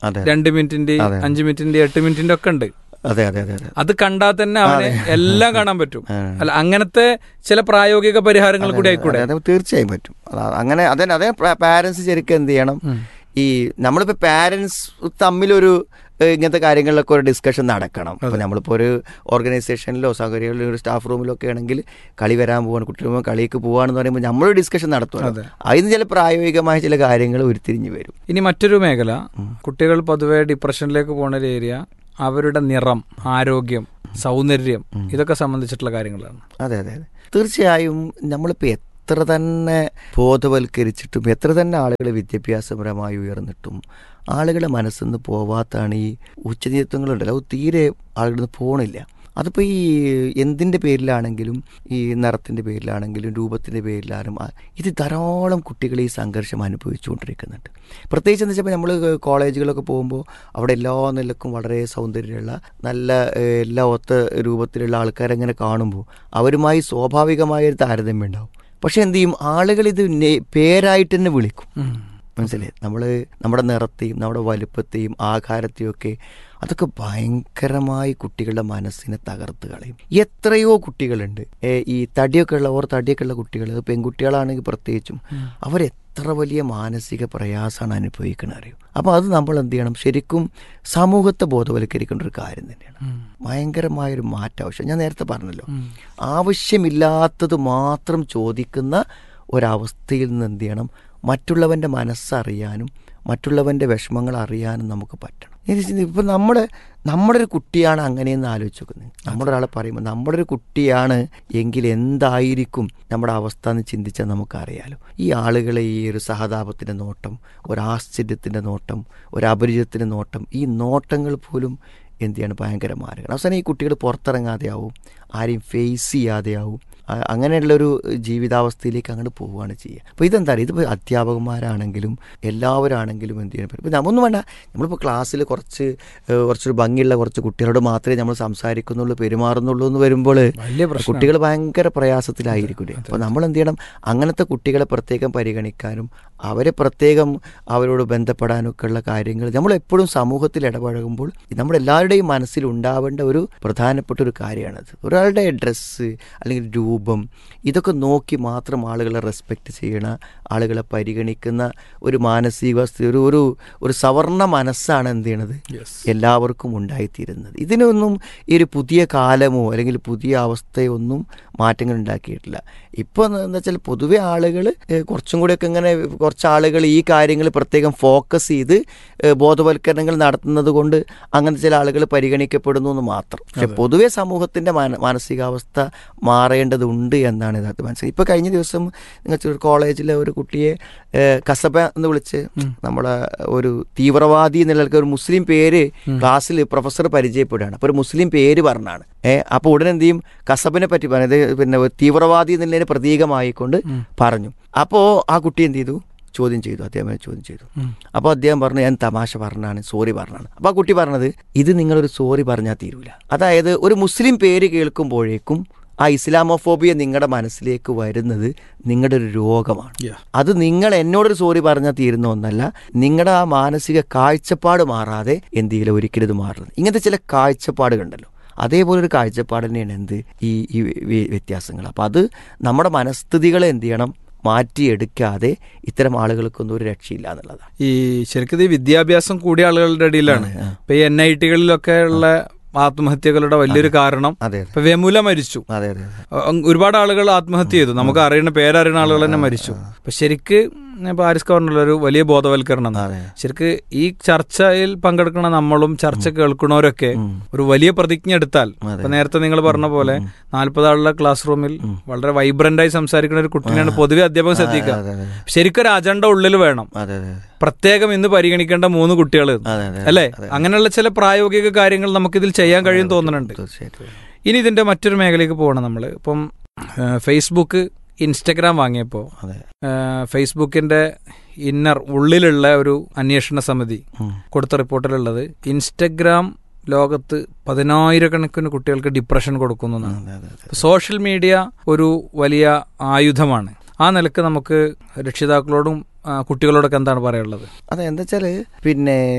അതെ രണ്ട് മിനിറ്റിന്റെ അതെ. അഞ്ച് മിനിറ്റിന്റെ എട്ട് മിനിറ്റിന്റെ ഒക്കെ ഉണ്ട് അതെ അതെ അതെ അതെ അത് കണ്ടാൽ തന്നെ അവന് എല്ലാം കാണാൻ പറ്റും ആ. അല്ല അങ്ങനത്തെ ചില പ്രായോഗിക പരിഹാരങ്ങൾ കൂടി ആയിക്കൂടെ അതെ, അത് തീർച്ചയായും പറ്റും അതാ- അങ്ങനെ അതെ അതെ പാരന്റ്സ് ശരിക്കും എന്ത് ചെയ്യണം ഉം. ഈ നമ്മളിപ്പോ പാരന്റ്സ് തമ്മിലൊരു ഏഹ്, ഇങ്ങനത്തെ കാര്യങ്ങളിലൊക്കെ ഒരു ഡിസ്കഷൻ നടക്കണം ഇപ്പൊ നമ്മളിപ്പോ ഒരു ഓർഗനൈസേഷനിലോ സൗകര്യങ്ങളിലോ ഒരു സ്റ്റാഫ് റൂമിലോ ഒക്കെ ആണെങ്കിൽ കളി വരാൻ പോവാണ് കുട്ടികൾ കളിക്ക് പോവാണെന്ന് പറയുമ്പോൾ നമ്മളൊരു ഡിസ്കഷൻ നടത്തുക അതെ. അതിന് ചില പ്രായോഗികമായ ചില കാര്യങ്ങൾ ഉരുത്തിരിഞ്ഞ് വരും ഇനി മറ്റൊരു മേഖല കുട്ടികൾ പൊതുവെ ഡിപ്രഷനിലേക്ക് പോണ ഒരു ഏരിയ അവരുടെ നിറം ആരോഗ്യം സൗന്ദര്യം ഇതൊക്കെ സംബന്ധിച്ചിട്ടുള്ള കാര്യങ്ങളാണ് അതെ അതെ അതെ തീർച്ചയായും നമ്മളിപ്പോൾ എത്ര തന്നെ ബോധവൽക്കരിച്ചിട്ടും എത്ര തന്നെ ആളുകൾ വിദ്യാഭ്യാസപരമായി ഉയർന്നിട്ടും ആളുകളുടെ മനസ്സിൽ നിന്ന് പോവാത്താണ് ഈ ഉച്ചനീതത്വങ്ങളുണ്ടല്ലോ അത് തീരെ ആളുകളിൽ നിന്ന് പോണില്ല അതിപ്പോൾ ഈ എന്തിൻ്റെ പേരിലാണെങ്കിലും ഈ നിറത്തിൻ്റെ പേരിലാണെങ്കിലും രൂപത്തിൻ്റെ പേരിലാണെങ്കിലും ആ- ഇത് ധാരാളം കുട്ടികൾ ഈ സംഘർഷം അനുഭവിച്ചുകൊണ്ടിരിക്കുന്നുണ്ട് പ്രത്യേകിച്ച് എന്ന് വെച്ചപ്പോൾ നമ്മൾ കോളേജുകളൊക്കെ പോകുമ്പോൾ അവിടെ എല്ലാ നിലക്കും വളരെ സൗന്ദര്യമുള്ള നല്ല ഏഹ്, എല്ലാ ഒത്ത രൂപത്തിലുള്ള ആൾക്കാരെ അങ്ങനെ കാണുമ്പോൾ അവരുമായി സ്വാഭാവികമായ ഒരു താരതമ്യം ഉണ്ടാവും പക്ഷെ എന്ത് ചെയ്യും ആളുകൾ ഇത് നെ- പേരായിട്ട് തന്നെ വിളിക്കും മനസ്സിലായി നമ്മൾ നമ്മുടെ നിറത്തെയും നമ്മുടെ വലുപ്പത്തെയും ആകാരത്തെയും ഒക്കെ അതൊക്കെ ഭയങ്കരമായി കുട്ടികളുടെ മനസ്സിനെ തകർത്ത് കളയും എത്രയോ കുട്ടികളുണ്ട് ഏ, ഈ തടിയൊക്കെ ഉള്ള ഓർ തടിയൊക്കെ ഉള്ള കുട്ടികൾ അത് പെൺകുട്ടികളാണെങ്കിൽ പ്രത്യേകിച്ചും അവരെത്ര വലിയ മാനസിക പ്രയാസമാണ് അനുഭവിക്കുന്നത് അറിയും അപ്പോൾ അത് നമ്മൾ എന്ത് ചെയ്യണം ശരിക്കും സമൂഹത്തെ ബോധവൽക്കരിക്കേണ്ട ഒരു കാര്യം തന്നെയാണ് ഭയങ്കരമായൊരു മാറ്റം ആവശ്യം ഞാൻ നേരത്തെ പറഞ്ഞല്ലോ ആവശ്യമില്ലാത്തത് മാത്രം ചോദിക്കുന്ന ഒരവസ്ഥയിൽ നിന്ന് എന്ത് ചെയ്യണം മറ്റുള്ളവൻ്റെ മനസ്സറിയാനും മറ്റുള്ളവൻ്റെ വിഷമങ്ങൾ അറിയാനും നമുക്ക് പറ്റണം ഇപ്പം നമ്മുടെ നമ്മുടെ ഒരു കുട്ടിയാണ് അങ്ങനെയെന്ന് ആലോചിച്ച് നോക്കുന്നത് നമ്മുടെ ഒരാളെ പറയുമ്പോൾ നമ്മുടെ ഒരു കുട്ടിയാണ് എങ്കിൽ എന്തായിരിക്കും നമ്മുടെ അവസ്ഥ എന്ന് ചിന്തിച്ചാൽ നമുക്കറിയാലോ ഈ ആളുകളെ ഈ ഒരു സഹതാപത്തിൻ്റെ നോട്ടം ഒരാശ്ചര്യത്തിൻ്റെ നോട്ടം ഒരു അപരിചിതത്തിൻ്റെ നോട്ടം ഈ നോട്ടങ്ങൾ പോലും എന്ത് ചെയ്യാണ് ഭയങ്കര മാരകം അവസാനം ഈ കുട്ടികൾ പുറത്തിറങ്ങാതെയാവും ആരെയും ഫേസ് ചെയ്യാതെയാവും ആ- അങ്ങനെയുള്ളൊരു ജീവിതാവസ്ഥയിലേക്ക് അങ്ങോട്ട് പോവുകയാണ് ചെയ്യുക അപ്പോൾ ഇതെന്താ പറയുക ഇതിപ്പോൾ അധ്യാപകന്മാരാണെങ്കിലും എല്ലാവരാണെങ്കിലും എന്ത് ചെയ്യാൻ പറ്റും ഇപ്പോൾ നമ്മൊന്നും വേണ്ട നമ്മളിപ്പോൾ ക്ലാസ്സിൽ കുറച്ച് ഏഹ്, കുറച്ചൊരു ഭംഗിയുള്ള കുറച്ച് കുട്ടികളോട് മാത്രമേ നമ്മൾ സംസാരിക്കുന്നുള്ളൂ പെരുമാറുന്നുള്ളൂ എന്ന് വരുമ്പോൾ വലിയ പ്രശ്നം കുട്ടികൾ ഭയങ്കര പ്രയാസത്തിലായിരിക്കില്ലേ അപ്പോൾ നമ്മൾ എന്ത് ചെയ്യണം അങ്ങനത്തെ കുട്ടികളെ പ്രത്യേകം പരിഗണിക്കാനും അവരെ പ്രത്യേകം അവരോട് ബന്ധപ്പെടാനൊക്കെ ഉള്ള കാര്യങ്ങൾ നമ്മൾ എപ്പോഴും സമൂഹത്തിൽ ഇടപഴകുമ്പോൾ നമ്മുടെ എല്ലാവരുടെയും മനസ്സിൽ ഉണ്ടാവേണ്ട ഒരു പ്രധാനപ്പെട്ട ഒരു കാര്യമാണത് ഒരാളുടെ ഡ്രസ്സ് അല്ലെങ്കിൽ രൂപം ഇതൊക്കെ നോക്കി മാത്രം ആളുകളെ റെസ്പെക്റ്റ് ചെയ്യണ ആളുകളെ പരിഗണിക്കുന്ന ഒരു മാനസികാവസ്ഥ ഒരു ഒരു ഒരു സവർണ മനസ്സാണ് എന്ത് ചെയ്യണത് എല്ലാവർക്കും ഉണ്ടായിത്തീരുന്നത് ഇതിനൊന്നും ഈ ഒരു പുതിയ കാലമോ അല്ലെങ്കിൽ പുതിയ അവസ്ഥയോ ഒന്നും മാറ്റങ്ങൾ ഉണ്ടാക്കിയിട്ടില്ല ഇപ്പോൾ എന്താ വെച്ചാൽ പൊതുവെ ആളുകൾ കുറച്ചും കൂടിയൊക്കെ ഇങ്ങനെ കുറച്ച് ആളുകൾ ഈ കാര്യങ്ങൾ പ്രത്യേകം ഫോക്കസ് ചെയ്ത് ഏഹ്, ബോധവൽക്കരണങ്ങൾ നടത്തുന്നത് കൊണ്ട് അങ്ങനത്തെ ചില ആളുകൾ പരിഗണിക്കപ്പെടുന്നു എന്ന് മാത്രം പക്ഷെ പൊതുവെ സമൂഹത്തിൻ്റെ മാന മാനസികാവസ്ഥ മാറേണ്ടതുണ്ട് എന്നാണ് യഥാർത്ഥ മനസ്സിലായി ഇപ്പോൾ കഴിഞ്ഞ ദിവസം നിങ്ങൾ ഒരു കോളേജിലെ ഒരു കുട്ടിയെ ഏഹ്, കസബ എന്ന് വിളിച്ച് നമ്മളെ ഒരു തീവ്രവാദി എന്നുള്ള ഒരു മുസ്ലിം പേര് ക്ലാസ്സിൽ പ്രൊഫസർ പരിചയപ്പെടുകയാണ് അപ്പോൾ ഒരു മുസ്ലിം പേര് പറഞ്ഞാണ് ഏഹ് അപ്പോൾ ഉടനെ എന്ത് ചെയ്യും കസബിനെ പറ്റി പറഞ്ഞത് പിന്നെ ഒരു തീവ്രവാദി എന്നുള്ളതിന് പ്രതീകമായിക്കൊണ്ട് പറഞ്ഞു അപ്പോൾ ആ കുട്ടി എന്ത് ചെയ്തു ചോദ്യം ചെയ്തു അദ്ദേഹം ചോദ്യം ചെയ്തു അപ്പോൾ അദ്ദേഹം പറഞ്ഞു ഞാൻ തമാശ പറഞ്ഞാണ് സോറി പറഞ്ഞാണ് അപ്പോൾ ആ കുട്ടി പറഞ്ഞത് ഇത് നിങ്ങളൊരു സോറി പറഞ്ഞാൽ തീരൂല അതായത് ഒരു മുസ്ലിം പേര് കേൾക്കുമ്പോഴേക്കും ആ ഇസ്ലാമോഫോബിയ നിങ്ങളുടെ മനസ്സിലേക്ക് വരുന്നത് നിങ്ങളുടെ ഒരു രോഗമാണ് Yeah. അത് നിങ്ങൾ എന്നോടൊരു സോറി പറഞ്ഞാൽ തീരുന്ന ഒന്നല്ല നിങ്ങളുടെ ആ മാനസിക കാഴ്ചപ്പാട് മാറാതെ എന്ത് ചെയ്യില്ല ഒരിക്കലും ഇത് മാറുന്നത് ഇങ്ങനത്തെ ചില കാഴ്ചപ്പാടുകളുണ്ടല്ലോ അതേപോലെ ഒരു കാഴ്ചപ്പാട് തന്നെയാണ് എന്ത് ഈ ഈ വി- വ്യത്യാസങ്ങൾ അപ്പം അത് നമ്മുടെ മനസ്ഥിതികളെ എന്ത് ചെയ്യണം മാറ്റിയെടുക്കാതെ ഇത്തരം ആളുകൾക്കൊന്നും ഒരു രക്ഷയില്ല എന്നുള്ളതാണ് ഈ ശരിക്കും ഇത് ഈ വിദ്യാഭ്യാസം കൂടിയ ആളുകളുടെ ഇടയിലാണ് ആ. ഇപ്പൊ ഈ എൻ ഐ ടികളിലൊക്കെ ഉള്ള ആത്മഹത്യകളുടെ വലിയൊരു കാരണം അതെ അതെ ഇപ്പൊ വെമുല മരിച്ചു അതെ അതെ അഹ് ഒരുപാട് ആളുകൾ ആത്മഹത്യ ചെയ്തു നമുക്ക് അറിയുന്ന പേരറിയുന്ന ആളുകൾ തന്നെ മരിച്ചു അപ്പൊ ശരിക്ക് ഇപ്പൊ ആരിസ് പറഞ്ഞുള്ള ഒരു വലിയ ബോധവൽക്കരണം അതെ ശരിക്ക് ഈ ചർച്ചയിൽ പങ്കെടുക്കുന്ന നമ്മളും ചർച്ച കേൾക്കുന്നവരൊക്കെ ഒരു വലിയ പ്രതിജ്ഞ എടുത്താൽ ഇപ്പൊ നേരത്തെ നിങ്ങൾ പറഞ്ഞ പോലെ നാൽപ്പത് ആളുള്ള ക്ലാസ് റൂമിൽ വളരെ വൈബ്രന്റ് ആയി സംസാരിക്കുന്ന ഒരു കുട്ടിനെയാണ് പൊതുവെ അധ്യാപകൻ ശ്രദ്ധിക്കുക അതെ അതെ ശരിക്കൊരു അജണ്ട ഉള്ളിൽ വേണം അതെ അതെ പ്രത്യേകം ഇന്ന് പരിഗണിക്കേണ്ട മൂന്ന് കുട്ടികൾ അതെ അതെ അല്ലേ അങ്ങനെയുള്ള ചില പ്രായോഗിക കാര്യങ്ങൾ നമുക്കിതിൽ ചെയ്യാൻ കഴിയും തോന്നുന്നുണ്ട് തീർച്ചയായിട്ടും ഇനി ഇതിന്റെ മറ്റൊരു മേഖലയ്ക്ക് പോകണം നമ്മൾ ഇപ്പം ആ, ഫേസ്ബുക്ക് ഇൻസ്റ്റഗ്രാം വാങ്ങിയപ്പോൾ അതെ ഫേസ്ബുക്കിന്റെ ഇന്നർ ഉള്ളിലുള്ള ഒരു അന്വേഷണ സമിതി ഉം. കൊടുത്ത റിപ്പോർട്ടിലുള്ളത് ഇൻസ്റ്റഗ്രാം ലോകത്ത് പതിനായിരക്കണക്കിന് കുട്ടികൾക്ക് ഡിപ്രഷൻ കൊടുക്കുന്നു എന്നാണ് അതെ അതെ അതെ സോഷ്യൽ മീഡിയ ഒരു വലിയ ആയുധമാണ് ആ നിലക്ക് നമുക്ക് രക്ഷിതാക്കളോടും ആ, കുട്ടികളോടൊക്കെ എന്താണ് പറയാനുള്ളത് അതെ എന്താ വെച്ചാൽ പിന്നെ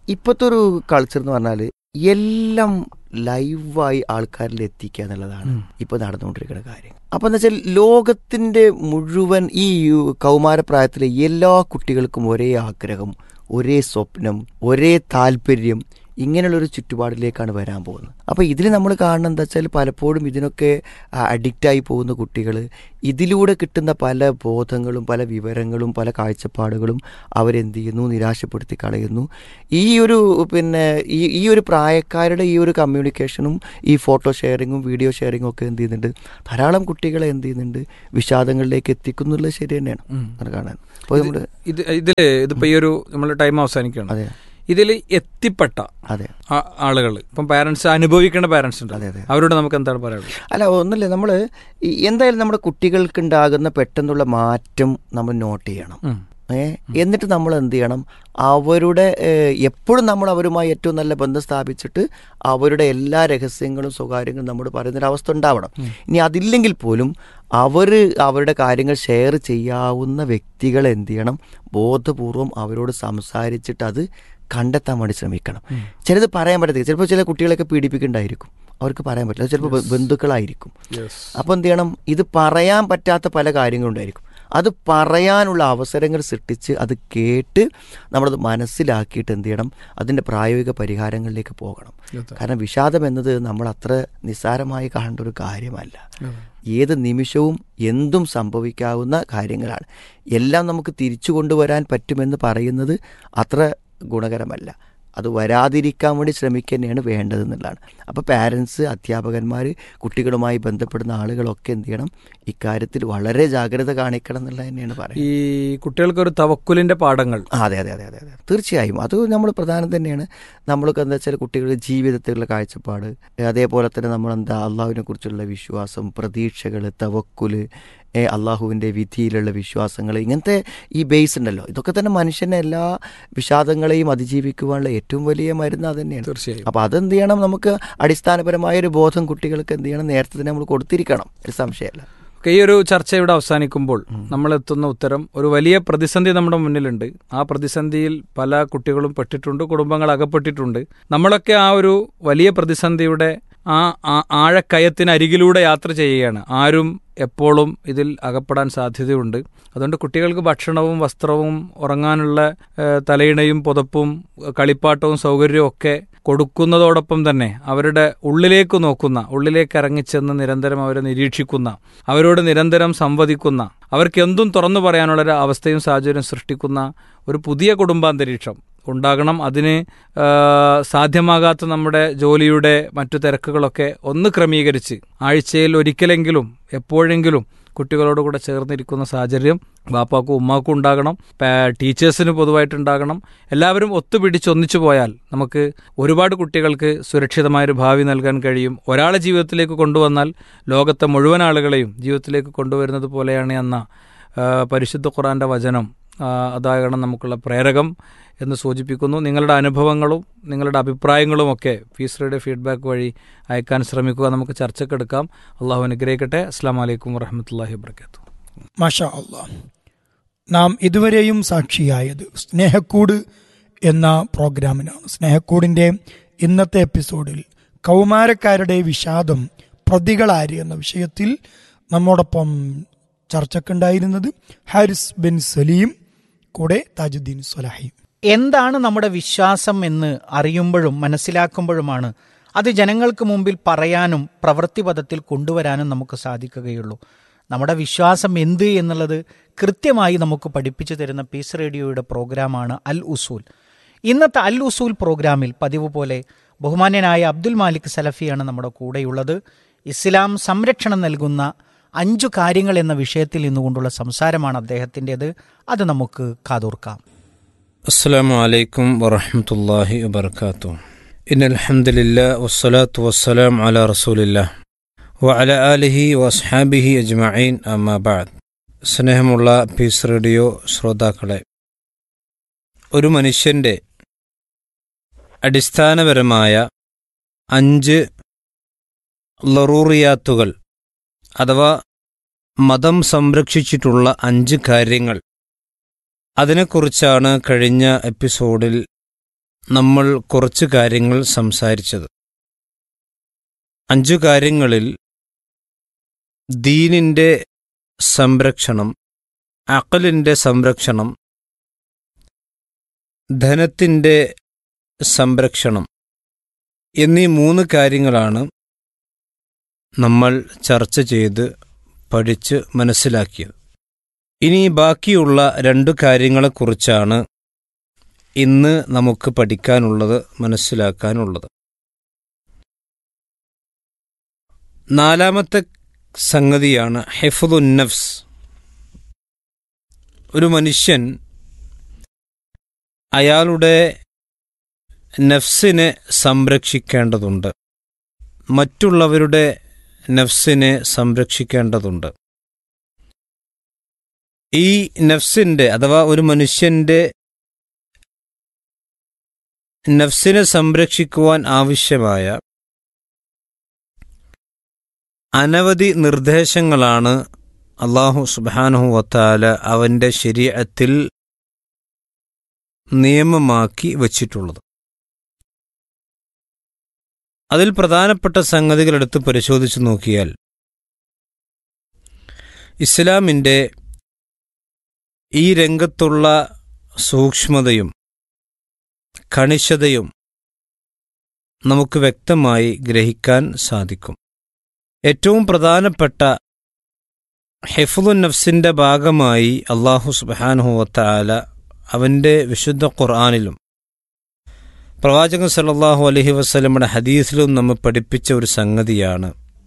ഇപ്പോഴത്തെ ഒരു കൾച്ചർ എന്ന് പറഞ്ഞാൽ എല്ലാം ലൈവായി ആൾക്കാരിൽ എത്തിക്കുക എന്നുള്ളതാണ് ഉം. ഇപ്പോൾ നടന്നുകൊണ്ടിരിക്കുന്ന കാര്യം അപ്പം എന്ന് വെച്ചാൽ ലോകത്തിൻ്റെ മുഴുവൻ ഈ യു- കൗമാരപ്രായത്തിലെ എല്ലാ കുട്ടികൾക്കും ഒരേ ആഗ്രഹം ഒരേ സ്വപ്നം ഒരേ താല്പര്യം ഇങ്ങനെയുള്ളൊരു ചുറ്റുപാടിലേക്കാണ് വരാൻ പോകുന്നത് അപ്പോൾ ഇതിൽ നമ്മൾ കാണുന്നത് എന്താ വെച്ചാൽ പലപ്പോഴും ഇതിനൊക്കെ അഡിക്റ്റായി പോകുന്ന കുട്ടികൾ ഇതിലൂടെ കിട്ടുന്ന പല ബോധങ്ങളും പല വിവരങ്ങളും പല കാഴ്ചപ്പാടുകളും അവരെന്ത് ചെയ്യുന്നു നിരാശപ്പെടുത്തി കളയുന്നു ഈ ഒരു പിന്നെ ഈ ഈ ഒരു പ്രായക്കാരുടെ ഈ ഒരു കമ്മ്യൂണിക്കേഷനും ഈ ഫോട്ടോ ഷെയറിങ്ങും വീഡിയോ ഷെയറിങ്ങും ഒക്കെ എന്ത് ചെയ്യുന്നുണ്ട് ധാരാളം കുട്ടികളെ എന്ത് ചെയ്യുന്നുണ്ട് വിഷാദങ്ങളിലേക്ക് എത്തിക്കുന്നുള്ളത് ശരി തന്നെയാണ് ഉം. അത് കാണാൻ അപ്പോൾ നമ്മൾ ഇത് ഇതില് ഇതിപ്പോ ഈ ഒരു നമ്മൾ ടൈം അവസാനിക്കുകയാണ് അതെ ഇതിൽ എത്തിപ്പെട്ട അതെ ആളുകൾ ഇപ്പം പാരന്റ്സ് അനുഭവിക്കേണ്ട പാരന്റ്സ് ഉണ്ട് അതെ അതെ അവരോട് നമുക്ക് എന്താണ് പറയാനുള്ളത് അല്ല ഒന്നല്ലേ നമ്മൾ എന്തായാലും നമ്മുടെ കുട്ടികൾക്ക് ഉണ്ടാകുന്ന പെട്ടെന്നുള്ള മാറ്റം നമ്മൾ നോട്ട് ചെയ്യണം ഉം. ഏ എന്നിട്ട് നമ്മൾ എന്ത് ചെയ്യണം അവരുടെ എപ്പോഴും നമ്മൾ അവരുമായി ഏറ്റവും നല്ല ബന്ധം സ്ഥാപിച്ചിട്ട് അവരുടെ എല്ലാ രഹസ്യങ്ങളും സ്വകാര്യങ്ങളും നമ്മൾ പറയുന്നൊരവസ്ഥ ഉണ്ടാവണം ഇനി അതില്ലെങ്കിൽ പോലും അവർ അവരുടെ കാര്യങ്ങൾ ഷെയർ ചെയ്യാവുന്ന വ്യക്തികൾ എന്ത് ചെയ്യണം ബോധപൂർവം അവരോട് സംസാരിച്ചിട്ട് അത് കണ്ടെത്താൻ വേണ്ടി ശ്രമിക്കണം ചിലത് പറയാൻ പറ്റത്തില്ല ചിലപ്പോൾ ചില കുട്ടികളൊക്കെ പീഡിപ്പിക്കുന്നുണ്ടായിരിക്കും അവർക്ക് പറയാൻ പറ്റില്ല അത് ചിലപ്പോൾ ബ- ബന്ധുക്കളായിരിക്കും അപ്പോൾ എന്ത് ചെയ്യണം ഇത് പറയാൻ പറ്റാത്ത പല കാര്യങ്ങളുണ്ടായിരിക്കും അത് പറയാനുള്ള അവസരങ്ങൾ സൃഷ്ടിച്ച് അത് കേട്ട് നമ്മളത് മനസ്സിലാക്കിയിട്ട് എന്ത് ചെയ്യണം അതിൻ്റെ പ്രായോഗിക പരിഹാരങ്ങളിലേക്ക് പോകണം കാരണം വിഷാദം എന്നത് നമ്മൾ അത്ര നിസ്സാരമായി കാണേണ്ട ഒരു കാര്യമല്ല ഏത് നിമിഷവും എന്തും സംഭവിക്കാവുന്ന കാര്യങ്ങളാണ് എല്ലാം നമുക്ക് തിരിച്ചു കൊണ്ടുവരാൻ പറ്റുമെന്ന് പറയുന്നത് അത്ര ഗുണകരമല്ല അത് വരാതിരിക്കാൻ വേണ്ടി ശ്രമിക്കുക തന്നെയാണ് വേണ്ടതെന്നുള്ളതാണ് അപ്പോൾ പാരൻസ് അധ്യാപകന്മാർ കുട്ടികളുമായി ബന്ധപ്പെടുന്ന ആളുകളൊക്കെ എന്ത് ചെയ്യണം ഇക്കാര്യത്തിൽ വളരെ ജാഗ്രത കാണിക്കണം എന്നുള്ളത് തന്നെയാണ് പറയുന്നത് ഈ കുട്ടികൾക്ക് ഒരു തവക്കുലിന്റെ പാഠങ്ങൾ ആ, അതെ അതെ അതെ അതെ അതെ തീർച്ചയായും അത് നമ്മൾ പ്രധാനം തന്നെയാണ് നമ്മൾക്ക് എന്താ വെച്ചാൽ കുട്ടികളുടെ ജീവിതത്തിലുള്ള കാഴ്ചപ്പാട് അതേപോലെ തന്നെ നമ്മൾ എന്താ അള്ളാഹുവിനെ കുറിച്ചുള്ള വിശ്വാസം പ്രതീക്ഷകൾ തവക്കുല് ഏ, അള്ളാഹുവിൻ്റെ വിധിയിലുള്ള വിശ്വാസങ്ങൾ ഇങ്ങനത്തെ ഈ ബേസ് ഉണ്ടല്ലോ ഇതൊക്കെ തന്നെ മനുഷ്യനെ എല്ലാ വിഷാദങ്ങളെയും അതിജീവിക്കുവാനുള്ള ഏറ്റവും വലിയ മരുന്ന് അത് തന്നെയാണ് തീർച്ചയായും അപ്പോൾ അതെന്ത് ചെയ്യണം നമുക്ക് അടിസ്ഥാനപരമായ ഒരു ബോധം കുട്ടികൾക്ക് എന്ത് ചെയ്യണം നേരത്തെ തന്നെ നമ്മൾ കൊടുത്തിരിക്കണം ഒരു സംശയമല്ല ഒക്കെ ഈ ഒരു ചർച്ച ഇവിടെ അവസാനിക്കുമ്പോൾ നമ്മൾ എത്തുന്ന ഉത്തരം ഒരു വലിയ പ്രതിസന്ധി നമ്മുടെ മുന്നിലുണ്ട് ആ പ്രതിസന്ധിയിൽ പല കുട്ടികളും പെട്ടിട്ടുണ്ട് കുടുംബങ്ങൾ അകപ്പെട്ടിട്ടുണ്ട് നമ്മളൊക്കെ ആ ഒരു വലിയ പ്രതിസന്ധിയുടെ ആ ആ- ആഴക്കയത്തിന് അരികിലൂടെ യാത്ര ചെയ്യുകയാണ് ആരും എപ്പോഴും ഇതിൽ അകപ്പെടാൻ സാധ്യതയുണ്ട് അതുകൊണ്ട് കുട്ടികൾക്ക് ഭക്ഷണവും വസ്ത്രവും ഉറങ്ങാനുള്ള ഏഹ്, തലയിണയും പുതപ്പും കളിപ്പാട്ടവും സൗകര്യവും ഒക്കെ കൊടുക്കുന്നതോടൊപ്പം തന്നെ അവരുടെ ഉള്ളിലേക്ക് നോക്കുന്ന ഉള്ളിലേക്ക് ഇറങ്ങിച്ചെന്ന് നിരന്തരം അവരെ നിരീക്ഷിക്കുന്ന അവരോട് നിരന്തരം സംവദിക്കുന്ന അവർക്ക് എന്തും തുറന്നു പറയാനുള്ള ഒരു അവസ്ഥയും സാഹചര്യം സൃഷ്ടിക്കുന്ന ഒരു പുതിയ കുടുംബാന്തരീക്ഷം ഉണ്ടാകണം അതിന് ആ, സാധ്യമാകാത്ത നമ്മുടെ ജോലിയുടെ മറ്റു തിരക്കുകളൊക്കെ ഒന്ന് ക്രമീകരിച്ച് ആഴ്ചയിൽ ഒരിക്കലെങ്കിലും എപ്പോഴെങ്കിലും കുട്ടികളോട് കൂടെ ചേർന്നിരിക്കുന്ന സാഹചര്യം ബാപ്പാക്കും ഉമ്മാക്കും ഉണ്ടാകണം പാ- ടീച്ചേഴ്സിന് പൊതുവായിട്ടുണ്ടാകണം എല്ലാവരും ഒത്തുപിടിച്ച് ഒന്നിച്ചു പോയാൽ നമുക്ക് ഒരുപാട് കുട്ടികൾക്ക് സുരക്ഷിതമായൊരു ഭാവി നൽകാൻ കഴിയും ഒരാളെ ജീവിതത്തിലേക്ക് കൊണ്ടുവന്നാൽ ലോകത്തെ മുഴുവൻ ആളുകളെയും ജീവിതത്തിലേക്ക് കൊണ്ടുവരുന്നത് പോലെയാണ് എന്ന ആ, പരിശുദ്ധ ഖുറാന്റെ വചനം ആ, അതാകണം നമുക്കുള്ള പ്രേരകം എന്ന് സൂചിപ്പിക്കുന്നു നിങ്ങളുടെ അനുഭവങ്ങളും നിങ്ങളുടെ അഭിപ്രായങ്ങളും ഒക്കെ ഫീസറുടെ ഫീഡ്ബാക്ക് വഴി അയക്കാൻ ശ്രമിക്കുക നമുക്ക് ചർച്ചക്കെടുക്കാം അള്ളാഹു അനുഗ്രഹിക്കട്ടെ അസ്സാം വലൈക്കും വറഹമത്തല്ലാഹി വാബർക്കാത്തു മാഷാ അള്ളാ നാം ഇതുവരെയും സാക്ഷിയായത് സ്നേഹക്കൂട് എന്ന പ്രോഗ്രാമിനാണ് സ്നേഹക്കൂടിൻ്റെ ഇന്നത്തെ എപ്പിസോഡിൽ കൗമാരക്കാരുടെ വിഷാദം പ്രതികളാര് എന്ന വിഷയത്തിൽ നമ്മോടൊപ്പം ചർച്ചക്കുണ്ടായിരുന്നത് ഹാരിസ് ബിൻ സലീം കൂടെ താജുദ്ദീൻ സ്വലാഹി എന്താണ് നമ്മുടെ വിശ്വാസം എന്ന് അറിയുമ്പോഴും മനസ്സിലാക്കുമ്പോഴുമാണ് അത് ജനങ്ങൾക്ക് മുമ്പിൽ പറയാനും പ്രവൃത്തിപഥത്തിൽ കൊണ്ടുവരാനും നമുക്ക് സാധിക്കുകയുള്ളൂ നമ്മുടെ വിശ്വാസം എന്ത് എന്നുള്ളത് കൃത്യമായി നമുക്ക് പഠിപ്പിച്ചു തരുന്ന പീസ് റേഡിയോയുടെ പ്രോഗ്രാമാണ് അൽ ഉസൂൽ ഇന്നത്തെ അൽ ഉസൂൽ പ്രോഗ്രാമിൽ പതിവ് പോലെ ബഹുമാന്യനായ അബ്ദുൽ മാലിക് സലഫിയാണ് നമ്മുടെ കൂടെയുള്ളത് ഇസ്ലാം സംരക്ഷണം നൽകുന്ന അഞ്ചു കാര്യങ്ങൾ എന്ന വിഷയത്തിൽ നിന്നുകൊണ്ടുള്ള സംസാരമാണ് അദ്ദേഹത്തിൻ്റെത് അത് നമുക്ക് കാതോർക്കാം السلام عليكم ورحمة الله وبركاته إن الحمد لله والصلاة والسلام على رسول الله وعلى آله وأصحابه أجمعين أما بعد സ്നേഹമുള്ള പീസ് റേഡിയോ ശ്രോതാക്കളെ ഒരു മനുഷ്യൻ്റെ അടിസ്ഥാനപരമായ അഞ്ച് ലറൂറിയാത്തുകൾ അഥവാ മതം സംരക്ഷിച്ചിട്ടുള്ള അഞ്ച് കാര്യങ്ങൾ അതിനെക്കുറിച്ചാണ് കഴിഞ്ഞ എപ്പിസോഡിൽ നമ്മൾ കുറച്ച് കാര്യങ്ങൾ സംസാരിച്ചത് അഞ്ചു കാര്യങ്ങളിൽ ദീനിൻ്റെ സംരക്ഷണം അക്കലിൻ്റെ സംരക്ഷണം ധനത്തിൻ്റെ സംരക്ഷണം എന്നീ മൂന്ന് കാര്യങ്ങളാണ് നമ്മൾ ചർച്ച ചെയ്ത് പഠിച്ച് മനസ്സിലാക്കിയത് ഇനി ബാക്കിയുള്ള രണ്ടു കാര്യങ്ങളെക്കുറിച്ചാണ് ഇന്ന് നമുക്ക് പഠിക്കാനുള്ളത് മനസ്സിലാക്കാനുള്ളത് നാലാമത്തെ സംഗതിയാണ് ഹെഫുദുൻ നഫ്സ് ഒരു മനുഷ്യൻ അയാളുടെ നഫ്സിനെ സംരക്ഷിക്കേണ്ടതുണ്ട് മറ്റുള്ളവരുടെ നഫ്സിനെ സംരക്ഷിക്കേണ്ടതുണ്ട് ഈ നഫ്സിൻ്റെ അഥവാ ഒരു മനുഷ്യൻ്റെ നഫ്സിനെ സംരക്ഷിക്കുവാൻ ആവശ്യമായ അനവധി നിർദ്ദേശങ്ങളാണ് അള്ളാഹു സുബാനഹു വത്താല അവൻ്റെ ശരീരത്തിൽ നിയമമാക്കി വച്ചിട്ടുള്ളത് അതിൽ പ്രധാനപ്പെട്ട സംഗതികൾ എടുത്ത് പരിശോധിച്ചു നോക്കിയാൽ ഇസ്ലാമിൻ്റെ ഈ രംഗത്തുള്ള സൂക്ഷ്മതയും കണിശതയും നമുക്ക് വ്യക്തമായി ഗ്രഹിക്കാൻ സാധിക്കും ഏറ്റവും പ്രധാനപ്പെട്ട ഹെഫുദുൻ നഫ്സിൻ്റെ ഭാഗമായി അള്ളാഹു സുബാനുഹുവത്താല അവൻ്റെ വിശുദ്ധ ഖുർആാനിലും പ്രവാചകൻ സല്ലാഹു അലഹി വസ്ലമയുടെ ഹദീസിലും നമ്മെ പഠിപ്പിച്ച ഒരു സംഗതിയാണ്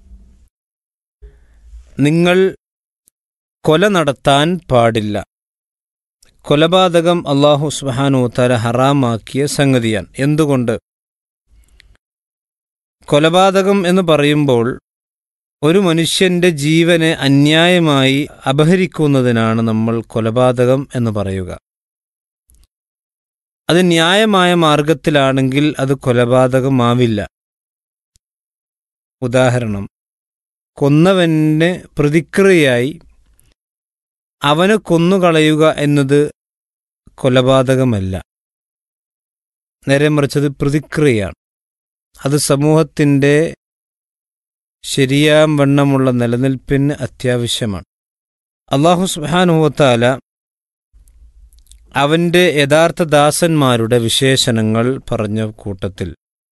നിങ്ങൾ കൊല നടത്താൻ പാടില്ല കൊലപാതകം അള്ളാഹു സുബാനുത്താല ഹറാമാക്കിയ സംഗതിയാണ് എന്തുകൊണ്ട് കൊലപാതകം എന്ന് പറയുമ്പോൾ ഒരു മനുഷ്യന്റെ ജീവനെ അന്യായമായി അപഹരിക്കുന്നതിനാണ് നമ്മൾ കൊലപാതകം എന്ന് പറയുക അത് ന്യായമായ മാർഗത്തിലാണെങ്കിൽ അത് കൊലപാതകമാവില്ല ഉദാഹരണം കൊന്നവന് പ്രതിക്രിയയായി അവനെ കൊന്നുകളയുക എന്നത് കൊലപാതകമല്ല നേരെ മറിച്ചത് പ്രതിക്രിയയാണ് അത് സമൂഹത്തിൻ്റെ ശരിയാം വണ്ണമുള്ള നിലനിൽപ്പിന് അത്യാവശ്യമാണ് അള്ളാഹു സുബാനുഹത്താല അവൻ്റെ യഥാർത്ഥ ദാസന്മാരുടെ വിശേഷണങ്ങൾ പറഞ്ഞ കൂട്ടത്തിൽ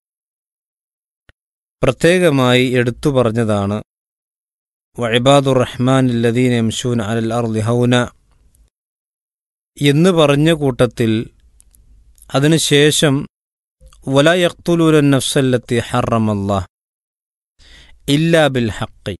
പ്രത്യേകമായി എടുത്തു പറഞ്ഞതാണ് വഴിബാദുർ റഹ്മാൻ ലദീൻ എംഷൂൻ അലൽ അർലിഹൗന എന്ന് പറഞ്ഞ കൂട്ടത്തിൽ അതിനുശേഷം വല യഖ്തുലൂൻ നഫ്സല്ലത്തി ഹറമല്ലാഹ് ഇല്ലാ ബിൽ ഹക്കി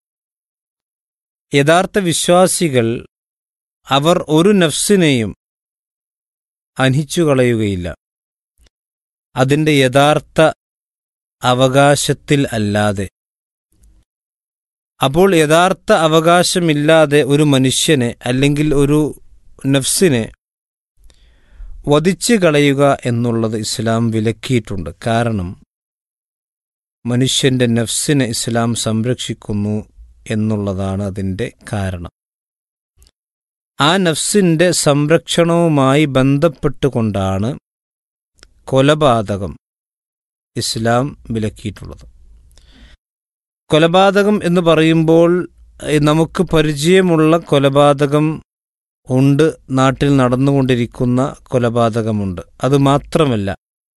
യഥാർത്ഥ വിശ്വാസികൾ അവർ ഒരു നഫ്സിനെയും അനിച്ചുകളയുകയില്ല അതിൻ്റെ യഥാർത്ഥ അവകാശത്തിൽ അല്ലാതെ അപ്പോൾ യഥാർത്ഥ അവകാശമില്ലാതെ ഒരു മനുഷ്യനെ അല്ലെങ്കിൽ ഒരു നഫ്സിനെ വധിച്ചു കളയുക എന്നുള്ളത് ഇസ്ലാം വിലക്കിയിട്ടുണ്ട് കാരണം മനുഷ്യന്റെ നഫ്സിനെ ഇസ്ലാം സംരക്ഷിക്കുന്നു എന്നുള്ളതാണ് അതിൻ്റെ കാരണം ആ നഫ്സിന്റെ സംരക്ഷണവുമായി ബന്ധപ്പെട്ടുകൊണ്ടാണ് കൊലപാതകം ഇസ്ലാം വിലക്കിയിട്ടുള്ളത് കൊലപാതകം എന്ന് പറയുമ്പോൾ നമുക്ക് പരിചയമുള്ള കൊലപാതകം ഉണ്ട് നാട്ടിൽ നടന്നുകൊണ്ടിരിക്കുന്ന കൊലപാതകമുണ്ട് അത് മാത്രമല്ല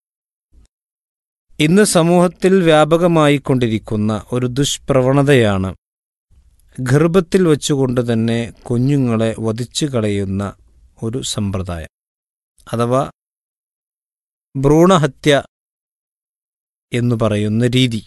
ഇന്ന് സമൂഹത്തിൽ വ്യാപകമായിക്കൊണ്ടിരിക്കുന്ന ഒരു ദുഷ്പ്രവണതയാണ് ഗർഭത്തിൽ വച്ചുകൊണ്ട് തന്നെ കുഞ്ഞുങ്ങളെ വധിച്ചു കളയുന്ന ഒരു സമ്പ്രദായം അഥവാ ഭ്രൂണഹത്യ എന്നു പറയുന്ന രീതി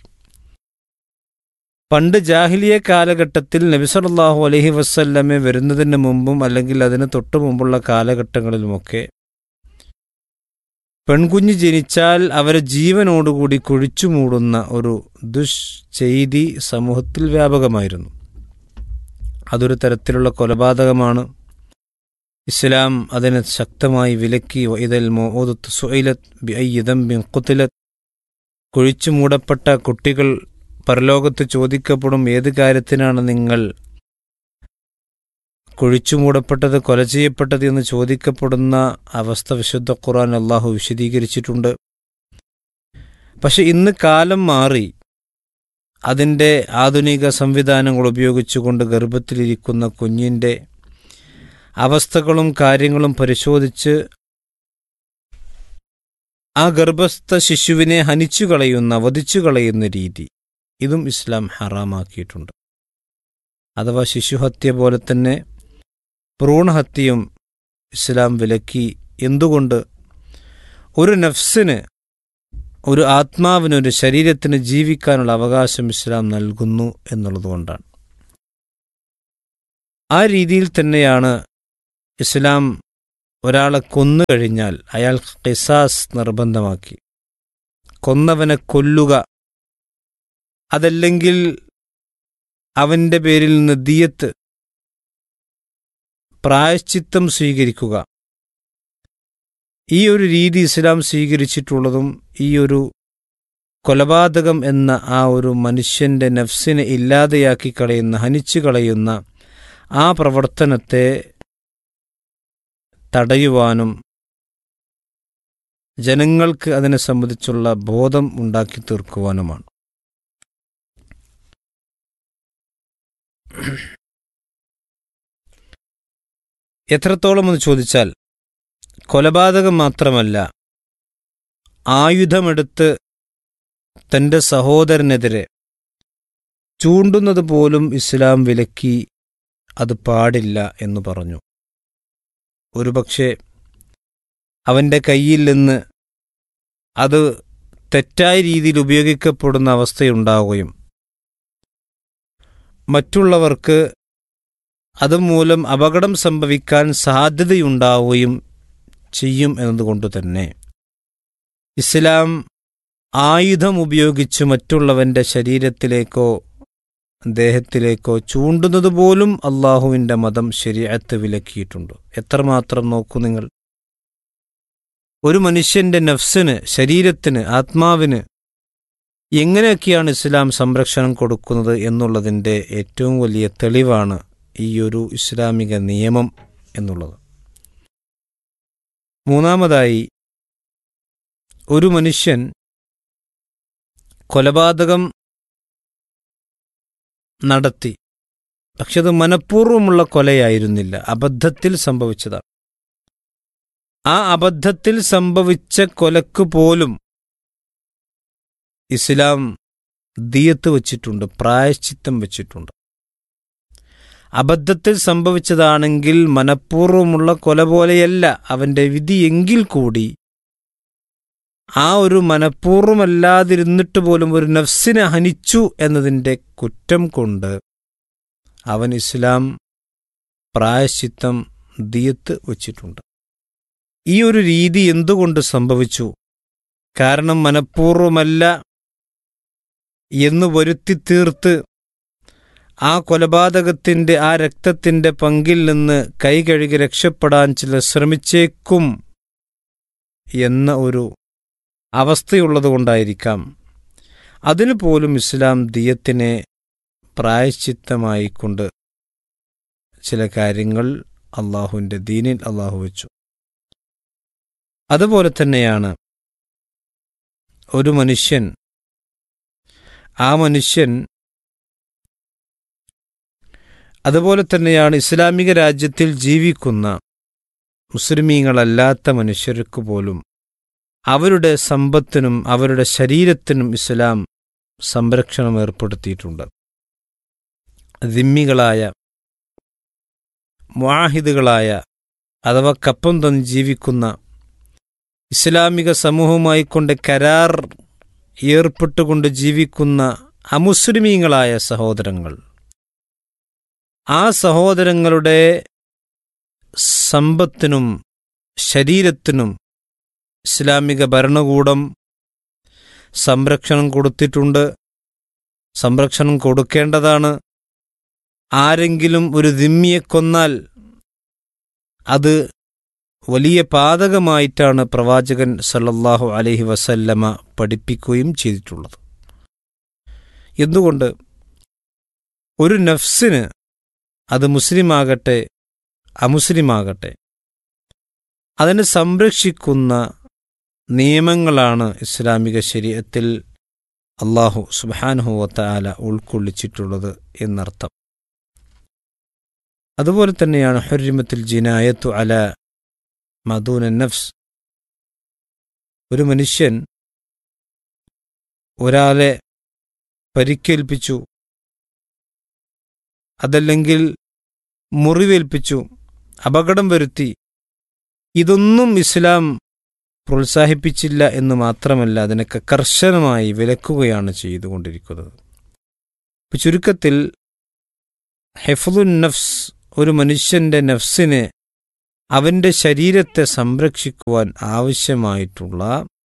പണ്ട് ജാഹിലിയ കാലഘട്ടത്തിൽ നബിസല്ലാഹു അലഹി വസ്ല്ലമെ വരുന്നതിന് മുമ്പും അല്ലെങ്കിൽ അതിന് തൊട്ടു മുമ്പുള്ള കാലഘട്ടങ്ങളിലുമൊക്കെ പെൺകുഞ്ഞ് ജനിച്ചാൽ അവരെ ജീവനോടുകൂടി കുഴിച്ചു മൂടുന്ന ഒരു ദുഷ്ചെയ്തി സമൂഹത്തിൽ വ്യാപകമായിരുന്നു അതൊരു തരത്തിലുള്ള കൊലപാതകമാണ് ഇസ്ലാം അതിനെ ശക്തമായി വിലക്കി വൈതൽ മോദത്ത് സുയിലത്ത് ബി ഐദം ബിൻ കുത്തിലത്ത് കുഴിച്ചു മൂടപ്പെട്ട കുട്ടികൾ പരലോകത്ത് ചോദിക്കപ്പെടും ഏത് കാര്യത്തിനാണ് നിങ്ങൾ കുഴിച്ചുമൂടപ്പെട്ടത് കൊല ചെയ്യപ്പെട്ടത് എന്ന് ചോദിക്കപ്പെടുന്ന അവസ്ഥ വിശുദ്ധ ഖുർആൻ അള്ളാഹു വിശദീകരിച്ചിട്ടുണ്ട് പക്ഷെ ഇന്ന് കാലം മാറി അതിൻ്റെ ആധുനിക സംവിധാനങ്ങൾ ഉപയോഗിച്ചുകൊണ്ട് ഗർഭത്തിലിരിക്കുന്ന കുഞ്ഞിൻ്റെ അവസ്ഥകളും കാര്യങ്ങളും പരിശോധിച്ച് ആ ഗർഭസ്ഥ ശിശുവിനെ ഹനിച്ചു കളയുന്ന വധിച്ചു കളയുന്ന രീതി ഇതും ഇസ്ലാം ഹറാമാക്കിയിട്ടുണ്ട് അഥവാ ശിശുഹത്യ പോലെ തന്നെ ഭ്രൂണഹത്യയും ഇസ്ലാം വിലക്കി എന്തുകൊണ്ട് ഒരു നഫ്സിന് ഒരു ആത്മാവിന് ഒരു ശരീരത്തിന് ജീവിക്കാനുള്ള അവകാശം ഇസ്ലാം നൽകുന്നു എന്നുള്ളതുകൊണ്ടാണ് ആ രീതിയിൽ തന്നെയാണ് ഇസ്ലാം ഒരാളെ കൊന്നു കഴിഞ്ഞാൽ അയാൾ ഖിസാസ് നിർബന്ധമാക്കി കൊന്നവനെ കൊല്ലുക അതല്ലെങ്കിൽ അവന്റെ പേരിൽ നിന്ന് ദിയത്ത് പ്രായശ്ചിത്തം സ്വീകരിക്കുക ഈ ഒരു രീതി ഇസ്ലാം സ്വീകരിച്ചിട്ടുള്ളതും ഈ ഒരു കൊലപാതകം എന്ന ആ ഒരു മനുഷ്യന്റെ നഫ്സിനെ ഇല്ലാതെയാക്കി കളയുന്ന ഹനിച്ചു കളയുന്ന ആ പ്രവർത്തനത്തെ തടയുവാനും ജനങ്ങൾക്ക് അതിനെ സംബന്ധിച്ചുള്ള ബോധം ഉണ്ടാക്കി തീർക്കുവാനുമാണ് എത്രത്തോളം എന്ന് ചോദിച്ചാൽ കൊലപാതകം മാത്രമല്ല ആയുധമെടുത്ത് തന്റെ സഹോദരനെതിരെ ചൂണ്ടുന്നത് പോലും ഇസ്ലാം വിലക്കി അത് പാടില്ല എന്ന് പറഞ്ഞു ഒരുപക്ഷെ അവന്റെ കയ്യിൽ നിന്ന് അത് തെറ്റായ രീതിയിൽ ഉപയോഗിക്കപ്പെടുന്ന അവസ്ഥയുണ്ടാവുകയും മറ്റുള്ളവർക്ക് അതുമൂലം അപകടം സംഭവിക്കാൻ സാധ്യതയുണ്ടാവുകയും ചെയ്യും എന്നതുകൊണ്ട് തന്നെ ഇസ്ലാം ആയുധം ഉപയോഗിച്ച് മറ്റുള്ളവന്റെ ശരീരത്തിലേക്കോ ദേഹത്തിലേക്കോ ചൂണ്ടുന്നത് പോലും അള്ളാഹുവിൻ്റെ മതം ശരിയത്ത് വിലക്കിയിട്ടുണ്ട് എത്രമാത്രം നോക്കൂ നിങ്ങൾ ഒരു മനുഷ്യന്റെ നഫ്സിന് ശരീരത്തിന് ആത്മാവിന് എങ്ങനെയൊക്കെയാണ് ഇസ്ലാം സംരക്ഷണം കൊടുക്കുന്നത് എന്നുള്ളതിൻ്റെ ഏറ്റവും വലിയ തെളിവാണ് ഈ ഒരു ഇസ്ലാമിക നിയമം എന്നുള്ളത് മൂന്നാമതായി ഒരു മനുഷ്യൻ കൊലപാതകം നടത്തി പക്ഷെ അത് മനഃപൂർവ്വമുള്ള കൊലയായിരുന്നില്ല അബദ്ധത്തിൽ സംഭവിച്ചതാണ് ആ അബദ്ധത്തിൽ സംഭവിച്ച കൊലക്ക് പോലും ഇസ്ലാം ദിയത്ത് വച്ചിട്ടുണ്ട് പ്രായശ്ചിത്തം വച്ചിട്ടുണ്ട് അബദ്ധത്തിൽ സംഭവിച്ചതാണെങ്കിൽ മനഃപൂർവ്വമുള്ള കൊല പോലെയല്ല അവന്റെ വിധി എങ്കിൽ കൂടി ആ ഒരു മനഃപൂർവ്വമല്ലാതിരുന്നിട്ട് പോലും ഒരു നഫ്സിനെ ഹനിച്ചു എന്നതിൻ്റെ കുറ്റം കൊണ്ട് അവൻ ഇസ്ലാം പ്രായശ്ചിത്തം ദിയത്ത് വച്ചിട്ടുണ്ട് ഈ ഒരു രീതി എന്തുകൊണ്ട് സംഭവിച്ചു കാരണം മനഃപൂർവ്വമല്ല എന്ന് വരുത്തി തീർത്ത് ആ കൊലപാതകത്തിന്റെ ആ രക്തത്തിന്റെ പങ്കിൽ നിന്ന് കൈ കഴുകി രക്ഷപ്പെടാൻ ചിലർ ശ്രമിച്ചേക്കും എന്ന ഒരു അവസ്ഥയുള്ളതുകൊണ്ടായിരിക്കാം അതിനു പോലും ഇസ്ലാം ദിയത്തിനെ പ്രായശ്ചിത്തമായിക്കൊണ്ട് ചില കാര്യങ്ങൾ അള്ളാഹുവിൻ്റെ ദീനിൽ അള്ളാഹു വെച്ചു അതുപോലെ തന്നെയാണ് ഒരു മനുഷ്യൻ ആ മനുഷ്യൻ അതുപോലെ തന്നെയാണ് ഇസ്ലാമിക രാജ്യത്തിൽ ജീവിക്കുന്ന മുസ്ലിമീങ്ങളല്ലാത്ത മനുഷ്യർക്ക് പോലും അവരുടെ സമ്പത്തിനും അവരുടെ ശരീരത്തിനും ഇസ്ലാം സംരക്ഷണം ഏർപ്പെടുത്തിയിട്ടുണ്ട് ദിമ്മികളായ മുവാഹിദുകളായ അഥവാ കപ്പം തന്ന് ജീവിക്കുന്ന ഇസ്ലാമിക സമൂഹവുമായി കൊണ്ട് കരാർ ഏർപ്പെട്ടുകൊണ്ട് ജീവിക്കുന്ന അമുസ്ലിമീങ്ങളായ സഹോദരങ്ങൾ ആ സഹോദരങ്ങളുടെ സമ്പത്തിനും ശരീരത്തിനും ഇസ്ലാമിക ഭരണകൂടം സംരക്ഷണം കൊടുത്തിട്ടുണ്ട് സംരക്ഷണം കൊടുക്കേണ്ടതാണ് ആരെങ്കിലും ഒരു ദിമ്മിയെ കൊന്നാൽ അത് വലിയ പാതകമായിട്ടാണ് പ്രവാചകൻ സല്ലല്ലാഹു അലൈഹി വസല്ലമ പഠിപ്പിക്കുകയും ചെയ്തിട്ടുള്ളത് എന്തുകൊണ്ട് ഒരു നഫ്സിന് അത് മുസ്ലിമാകട്ടെ അമുസ്ലിമാകട്ടെ അതിനെ സംരക്ഷിക്കുന്ന നിയമങ്ങളാണ് ഇസ്ലാമിക ശരീരത്തിൽ അള്ളാഹു സുബാനുഹുവത്താല ഉൾക്കൊള്ളിച്ചിട്ടുള്ളത് എന്നർത്ഥം അതുപോലെ തന്നെയാണ് ഹുരിമത്തിൽ ജിനായത്തു അല മദൂന നഫ്സ് ഒരു മനുഷ്യൻ ഒരാളെ പരിക്കേൽപ്പിച്ചു അതല്ലെങ്കിൽ മുറിവേൽപ്പിച്ചു അപകടം വരുത്തി ഇതൊന്നും ഇസ്ലാം പ്രോത്സാഹിപ്പിച്ചില്ല എന്ന് മാത്രമല്ല അതിനൊക്കെ കർശനമായി വിലക്കുകയാണ് ചെയ്തുകൊണ്ടിരിക്കുന്നത് ഇപ്പൊ ചുരുക്കത്തിൽ ഹെഫുലുൻ നഫ്സ് ഒരു മനുഷ്യന്റെ നഫ്സിനെ അവന്റെ ശരീരത്തെ സംരക്ഷിക്കുവാൻ ആവശ്യമായിട്ടുള്ള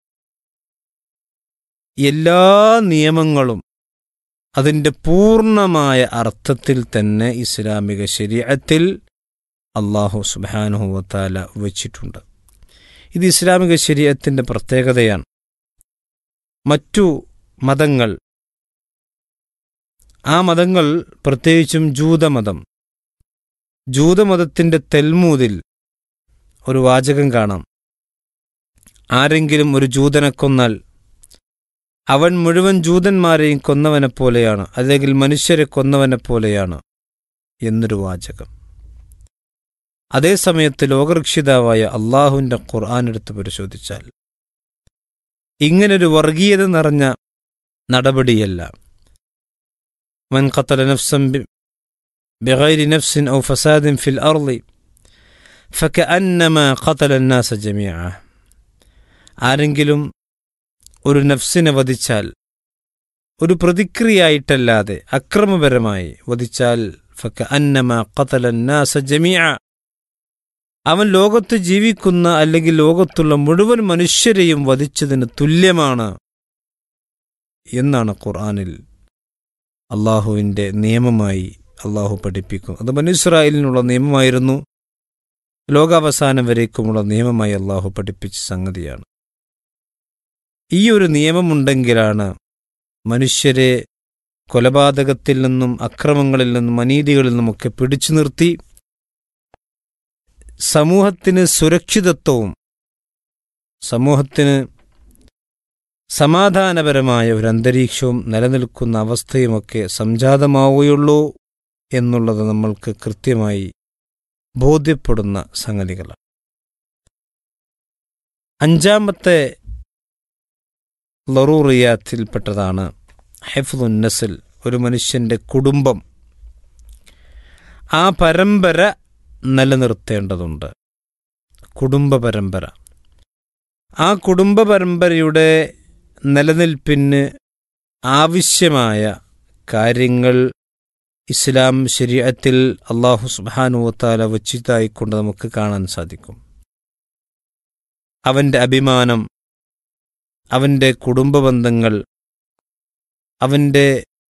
എല്ലാ നിയമങ്ങളും അതിൻ്റെ പൂർണ്ണമായ അർത്ഥത്തിൽ തന്നെ ഇസ്ലാമിക ശരീരത്തിൽ അള്ളാഹു സുബാനുഹുവത്താല വച്ചിട്ടുണ്ട് ഇത് ഇസ്ലാമിക ശരീരത്തിൻ്റെ പ്രത്യേകതയാണ് മറ്റു മതങ്ങൾ ആ മതങ്ങൾ പ്രത്യേകിച്ചും ജൂതമതം ജൂതമതത്തിൻ്റെ തെൽമൂതിൽ ഒരു വാചകം കാണാം ആരെങ്കിലും ഒരു ജൂതനെ കൊന്നാൽ അവൻ മുഴുവൻ ജൂതന്മാരെയും കൊന്നവനെ പോലെയാണ് അല്ലെങ്കിൽ മനുഷ്യരെ കൊന്നവനെ പോലെയാണ് എന്നൊരു വാചകം അതേസമയത്ത് ലോകരക്ഷിതാവായ അള്ളാഹുവിൻ്റെ ഖുർആൻ എടുത്ത് പരിശോധിച്ചാൽ ഇങ്ങനൊരു വർഗീയത നിറഞ്ഞ നടപടിയല്ല മൻ ഖത്തല നഫ്സം ബിഗൈരി നഫ്സിൻ ഔ ഫസാദിൻ ഫിൽ അർളി ഫകഅന്നമാ ഖത്തല الناس ജമീഅ ആരെങ്കിലും ഒരു നഫ്സിനെ വധിച്ചാൽ ഒരു പ്രതിക്രിയായിട്ടല്ലാതെ അക്രമപരമായി വധിച്ചാൽ ഫകഅന്നമാ ഖത്തല الناس ജമീഅ അവൻ ലോകത്ത് ജീവിക്കുന്ന അല്ലെങ്കിൽ ലോകത്തുള്ള മുഴുവൻ മനുഷ്യരെയും വധിച്ചതിന് തുല്യമാണ് എന്നാണ് ഖുർആനിൽ അള്ളാഹുവിൻ്റെ നിയമമായി അള്ളാഹു പഠിപ്പിക്കും അത് മനുസ്രായേലിനുള്ള നിയമമായിരുന്നു ലോകാവസാനം വരേക്കുമുള്ള നിയമമായി അള്ളാഹു പഠിപ്പിച്ച സംഗതിയാണ് ഈ ഒരു നിയമമുണ്ടെങ്കിലാണ് മനുഷ്യരെ കൊലപാതകത്തിൽ നിന്നും അക്രമങ്ങളിൽ നിന്നും അനീതികളിൽ നിന്നുമൊക്കെ പിടിച്ചു നിർത്തി സമൂഹത്തിന് സുരക്ഷിതത്വവും സമൂഹത്തിന് സമാധാനപരമായ ഒരു അന്തരീക്ഷവും നിലനിൽക്കുന്ന അവസ്ഥയുമൊക്കെ സംജാതമാവുകയുള്ളൂ എന്നുള്ളത് നമ്മൾക്ക് കൃത്യമായി ബോധ്യപ്പെടുന്ന സംഗതികളാണ് അഞ്ചാമത്തെ ലറൂറിയാത്തിൽപ്പെട്ടതാണ് ഹെഫ്ലുൻ നസിൽ ഒരു മനുഷ്യന്റെ കുടുംബം ആ പരമ്പര നിലനിർത്തേണ്ടതുണ്ട് കുടുംബ പരമ്പര ആ കുടുംബ പരമ്പരയുടെ നിലനിൽപ്പിന് ആവശ്യമായ കാര്യങ്ങൾ ഇസ്ലാം ശരീരത്തിൽ അള്ളാഹു സുബാനുവത്താല വച്ചിതായിക്കൊണ്ട് നമുക്ക് കാണാൻ സാധിക്കും അവൻ്റെ അഭിമാനം അവൻ്റെ കുടുംബ ബന്ധങ്ങൾ അവൻ്റെ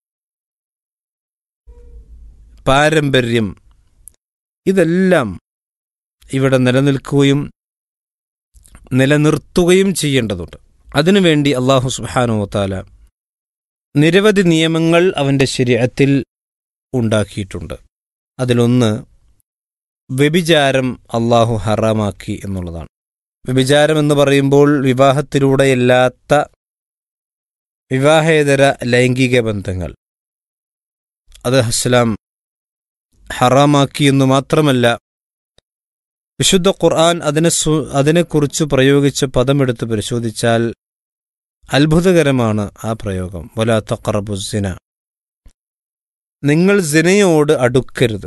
പാരമ്പര്യം ഇതെല്ലാം ഇവിടെ നിലനിൽക്കുകയും നിലനിർത്തുകയും ചെയ്യേണ്ടതുണ്ട് അതിനുവേണ്ടി അള്ളാഹു സുബാനുവത്താല നിരവധി നിയമങ്ങൾ അവൻ്റെ ശരീരത്തിൽ ഉണ്ടാക്കിയിട്ടുണ്ട് അതിലൊന്ന് വ്യഭിചാരം അള്ളാഹു ഹറാമാക്കി എന്നുള്ളതാണ് വ്യഭിചാരം എന്ന് പറയുമ്പോൾ വിവാഹത്തിലൂടെയല്ലാത്ത വിവാഹേതര ലൈംഗിക ബന്ധങ്ങൾ അത് ഇസ്ലാം ഹറാമാക്കി എന്ന് മാത്രമല്ല വിശുദ്ധ ഖുർആൻ അതിനെ സു- അതിനെക്കുറിച്ച് പ്രയോഗിച്ച പദമെടുത്ത് പരിശോധിച്ചാൽ അത്ഭുതകരമാണ് ആ പ്രയോഗം വലാത്ത കറബുസിന നിങ്ങൾ സിനയോട് അടുക്കരുത്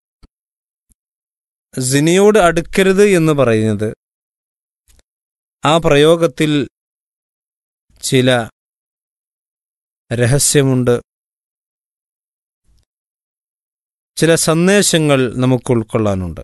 സിനയോട് അടുക്കരുത് എന്ന് പറയുന്നത് ആ പ്രയോഗത്തിൽ ചില രഹസ്യമുണ്ട് ചില സന്ദേശങ്ങൾ നമുക്ക് ഉൾക്കൊള്ളാനുണ്ട്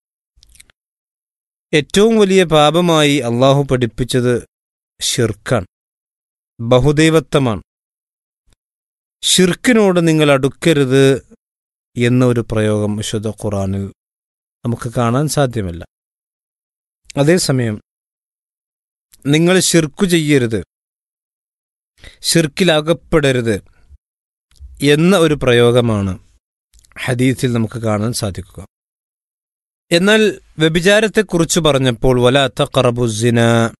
ഏറ്റവും വലിയ പാപമായി അള്ളാഹു പഠിപ്പിച്ചത് ഷിർക്കാണ് ബഹുദൈവത്വമാണ് ഷിർക്കിനോട് നിങ്ങൾ അടുക്കരുത് എന്ന ഒരു പ്രയോഗം വിശുദ്ധ ഖുറാനിൽ നമുക്ക് കാണാൻ സാധ്യമല്ല അതേസമയം നിങ്ങൾ ഷിർക്കു ചെയ്യരുത് ഷിർക്കിലകപ്പെടരുത് എന്ന ഒരു പ്രയോഗമാണ് ഹദീസിൽ നമുക്ക് കാണാൻ സാധിക്കുക എന്നാൽ വ്യഭിചാരത്തെക്കുറിച്ച് പറഞ്ഞപ്പോൾ വല തഖറബുസിന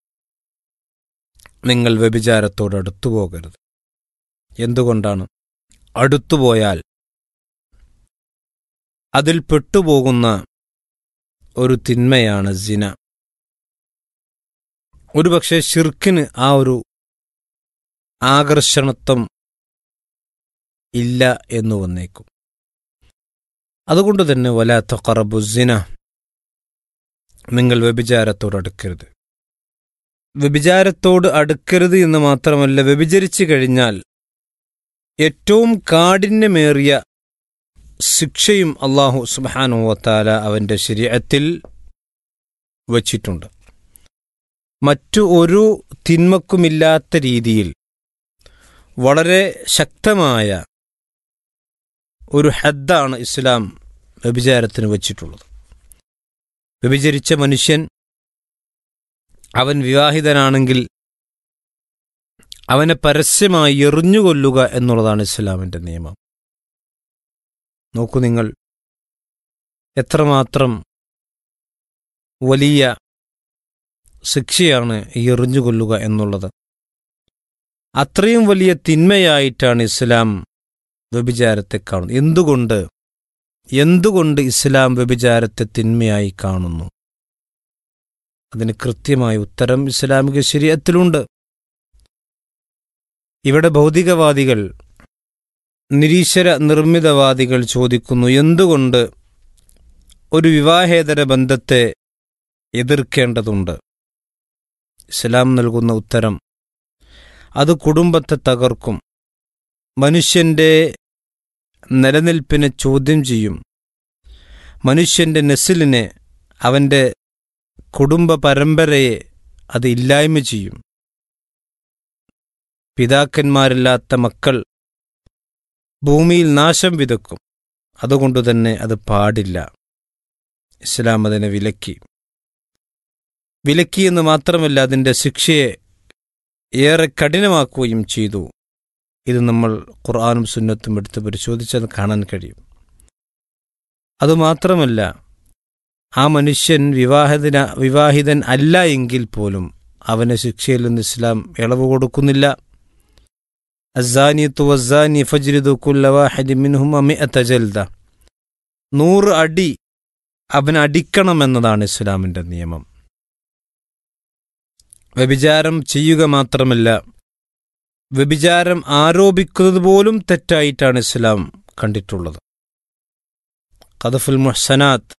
നിങ്ങൾ വ്യഭിചാരത്തോട് അടുത്തു പോകരുത് എന്തുകൊണ്ടാണ് അടുത്തുപോയാൽ അതിൽ പെട്ടുപോകുന്ന ഒരു തിന്മയാണ് സിന ഒരുപക്ഷെ ഷിർക്കിന് ആ ഒരു ആകർഷണത്വം ഇല്ല എന്ന് വന്നേക്കും അതുകൊണ്ട് തന്നെ വല തഖറബുസിന നിങ്ങൾ വ്യഭിചാരത്തോട് അടുക്കരുത് വ്യഭിചാരത്തോട് അടുക്കരുത് എന്ന് മാത്രമല്ല വ്യഭിചരിച്ചു കഴിഞ്ഞാൽ ഏറ്റവും കാഠിന്യമേറിയ ശിക്ഷയും അള്ളാഹു സുബാനുവത്താല അവന്റെ ശരീരത്തിൽ വച്ചിട്ടുണ്ട് മറ്റു ഒരു തിന്മക്കുമില്ലാത്ത രീതിയിൽ വളരെ ശക്തമായ ഒരു ഹദ്ദാണ് ഇസ്ലാം വ്യഭിചാരത്തിന് വച്ചിട്ടുള്ളത് വ്യഭിചരിച്ച മനുഷ്യൻ അവൻ വിവാഹിതനാണെങ്കിൽ അവനെ പരസ്യമായി എറിഞ്ഞുകൊല്ലുക എന്നുള്ളതാണ് ഇസ്ലാമിന്റെ നിയമം നോക്കൂ നിങ്ങൾ എത്രമാത്രം വലിയ ശിക്ഷയാണ് ഈ എറിഞ്ഞുകൊല്ലുക എന്നുള്ളത് അത്രയും വലിയ തിന്മയായിട്ടാണ് ഇസ്ലാം വ്യഭിചാരത്തെ കാണുന്നത് എന്തുകൊണ്ട് എന്തുകൊണ്ട് ഇസ്ലാം വ്യഭിചാരത്തെ തിന്മയായി കാണുന്നു അതിന് കൃത്യമായ ഉത്തരം ഇസ്ലാമിക ശരീരത്തിലുണ്ട് ഇവിടെ ഭൗതികവാദികൾ നിരീശ്വര നിർമ്മിതവാദികൾ ചോദിക്കുന്നു എന്തുകൊണ്ട് ഒരു വിവാഹേതര ബന്ധത്തെ എതിർക്കേണ്ടതുണ്ട് ഇസ്ലാം നൽകുന്ന ഉത്തരം അത് കുടുംബത്തെ തകർക്കും മനുഷ്യന്റെ നിലനിൽപ്പിനെ ചോദ്യം ചെയ്യും മനുഷ്യന്റെ നെസിലിനെ അവന്റെ കുടുംബ പരമ്പരയെ അത് ഇല്ലായ്മ ചെയ്യും പിതാക്കന്മാരില്ലാത്ത മക്കൾ ഭൂമിയിൽ നാശം വിതക്കും അതുകൊണ്ടുതന്നെ അത് പാടില്ല ഇസ്ലാം അതിനെ വിലക്കി വിലക്കിയെന്ന് മാത്രമല്ല അതിൻ്റെ ശിക്ഷയെ ഏറെ കഠിനമാക്കുകയും ചെയ്തു ഇത് നമ്മൾ ഖുർആാനും സുന്നത്തും എടുത്ത് പരിശോധിച്ചാൽ കാണാൻ കഴിയും അതുമാത്രമല്ല ആ മനുഷ്യൻ വിവാഹിതന വിവാഹിതൻ അല്ല എങ്കിൽ പോലും അവന് ശിക്ഷയിൽ നിന്ന് ഇസ്ലാം ഇളവ് കൊടുക്കുന്നില്ല അസാനിത്തു വസാനി ഫജ്രിദു കുല്ല വാഹിദി മിൻഹും മിഅത ജൽദ നൂറ് അടി അവൻ അടിക്കണമെന്നതാണ് ഇസ്ലാമിന്റെ നിയമം വ്യഭിചാരം ചെയ്യുക മാത്രമല്ല വ്യഭിചാരം ആരോപിക്കുന്നത് പോലും തെറ്റായിട്ടാണ് ഇസ്ലാം കണ്ടിട്ടുള്ളത് ഖദഫുൽ മുഹ്സനാത്ത്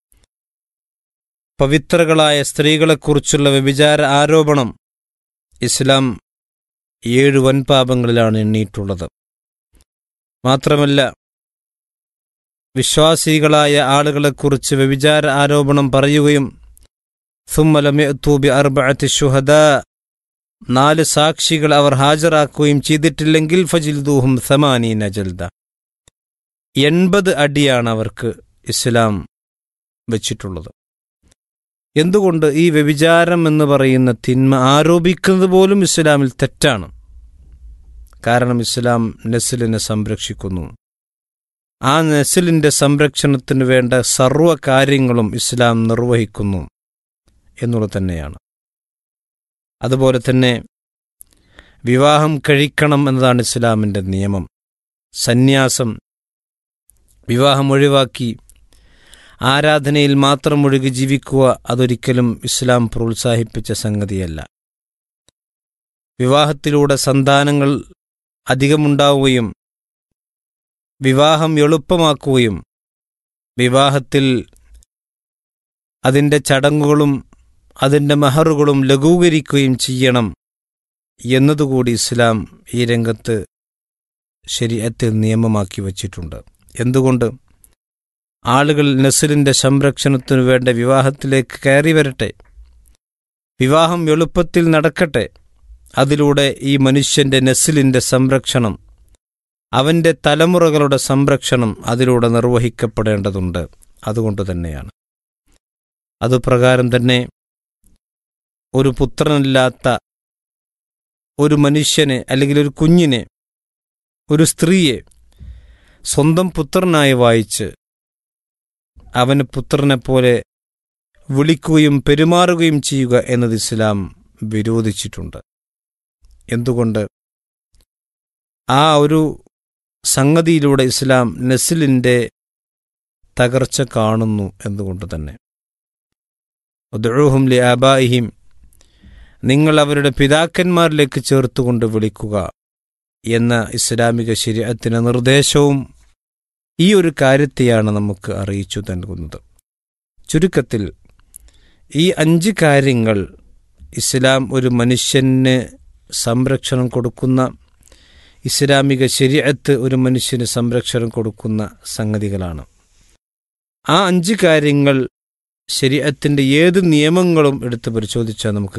പവിത്രകളായ സ്ത്രീകളെക്കുറിച്ചുള്ള വ്യഭിചാര ആരോപണം ഇസ്ലാം ഏഴ് വൻപാപങ്ങളിലാണ് എണ്ണിയിട്ടുള്ളത് മാത്രമല്ല വിശ്വാസികളായ ആളുകളെക്കുറിച്ച് വ്യഭിചാര ആരോപണം പറയുകയും സുമ്മലമെത്തൂബി അർബഅത്തി ഷുഹദ നാല് സാക്ഷികൾ അവർ ഹാജരാക്കുകയും ചെയ്തിട്ടില്ലെങ്കിൽ ഫജിൽദൂഹും സമാനീന ജൽദ എൺപത് അടിയാണ് അവർക്ക് ഇസ്ലാം വച്ചിട്ടുള്ളത് എന്തുകൊണ്ട് ഈ വ്യഭിചാരം എന്ന് പറയുന്ന തിന്മ ആരോപിക്കുന്നത് പോലും ഇസ്ലാമിൽ തെറ്റാണ് കാരണം ഇസ്ലാം നെസിലിനെ സംരക്ഷിക്കുന്നു ആ നെസിലിന്റെ സംരക്ഷണത്തിന് വേണ്ട സർവ്വ കാര്യങ്ങളും ഇസ്ലാം നിർവഹിക്കുന്നു എന്നുള്ളത് തന്നെയാണ് അതുപോലെ തന്നെ വിവാഹം കഴിക്കണം എന്നതാണ് ഇസ്ലാമിൻ്റെ നിയമം സന്യാസം വിവാഹം ഒഴിവാക്കി ആരാധനയിൽ മാത്രം ഒഴുകി ജീവിക്കുക അതൊരിക്കലും ഇസ്ലാം പ്രോത്സാഹിപ്പിച്ച സംഗതിയല്ല വിവാഹത്തിലൂടെ സന്താനങ്ങൾ അധികമുണ്ടാവുകയും വിവാഹം എളുപ്പമാക്കുകയും വിവാഹത്തിൽ അതിൻ്റെ ചടങ്ങുകളും അതിൻ്റെ മഹറുകളും ലഘൂകരിക്കുകയും ചെയ്യണം എന്നതുകൂടി ഇസ്ലാം ഈ രംഗത്ത് ശരീരത്തിൽ നിയമമാക്കി വച്ചിട്ടുണ്ട് എന്തുകൊണ്ട് ആളുകൾ നസലിന്റെ സംരക്ഷണത്തിനു വേണ്ട വിവാഹത്തിലേക്ക് കയറി വരട്ടെ വിവാഹം എളുപ്പത്തിൽ നടക്കട്ടെ അതിലൂടെ ഈ മനുഷ്യന്റെ നസിലിന്റെ സംരക്ഷണം അവന്റെ തലമുറകളുടെ സംരക്ഷണം അതിലൂടെ നിർവഹിക്കപ്പെടേണ്ടതുണ്ട് അതുകൊണ്ട് തന്നെയാണ് അതുപ്രകാരം തന്നെ ഒരു പുത്രനില്ലാത്ത ഒരു മനുഷ്യനെ അല്ലെങ്കിൽ ഒരു കുഞ്ഞിനെ ഒരു സ്ത്രീയെ സ്വന്തം പുത്രനായി വായിച്ച് അവന് പുത്രനെപ്പോലെ വിളിക്കുകയും പെരുമാറുകയും ചെയ്യുക എന്നത് ഇസ്ലാം വിരോധിച്ചിട്ടുണ്ട് എന്തുകൊണ്ട് ആ ഒരു സംഗതിയിലൂടെ ഇസ്ലാം നസിലിൻ്റെ തകർച്ച കാണുന്നു എന്നുകൊണ്ട് തന്നെ ഉദ്ഊഹും ലി ആബായിഹിം നിങ്ങൾ അവരുടെ പിതാക്കന്മാരിലേക്ക് ചേർത്തുകൊണ്ട് വിളിക്കുക എന്ന ഇസ്ലാമിക ശരീരത്തിൻ്റെ നിർദ്ദേശവും ഈ ഒരു കാര്യത്തെയാണ് നമുക്ക് അറിയിച്ചു നൽകുന്നത് ചുരുക്കത്തിൽ ഈ അഞ്ച് കാര്യങ്ങൾ ഇസ്ലാം ഒരു മനുഷ്യന് സംരക്ഷണം കൊടുക്കുന്ന ഇസ്ലാമിക ശരീരത്ത് ഒരു മനുഷ്യന് സംരക്ഷണം കൊടുക്കുന്ന സംഗതികളാണ് ആ അഞ്ച് കാര്യങ്ങൾ ശരീരത്തിൻ്റെ ഏത് നിയമങ്ങളും എടുത്ത് പരിശോധിച്ചാൽ നമുക്ക്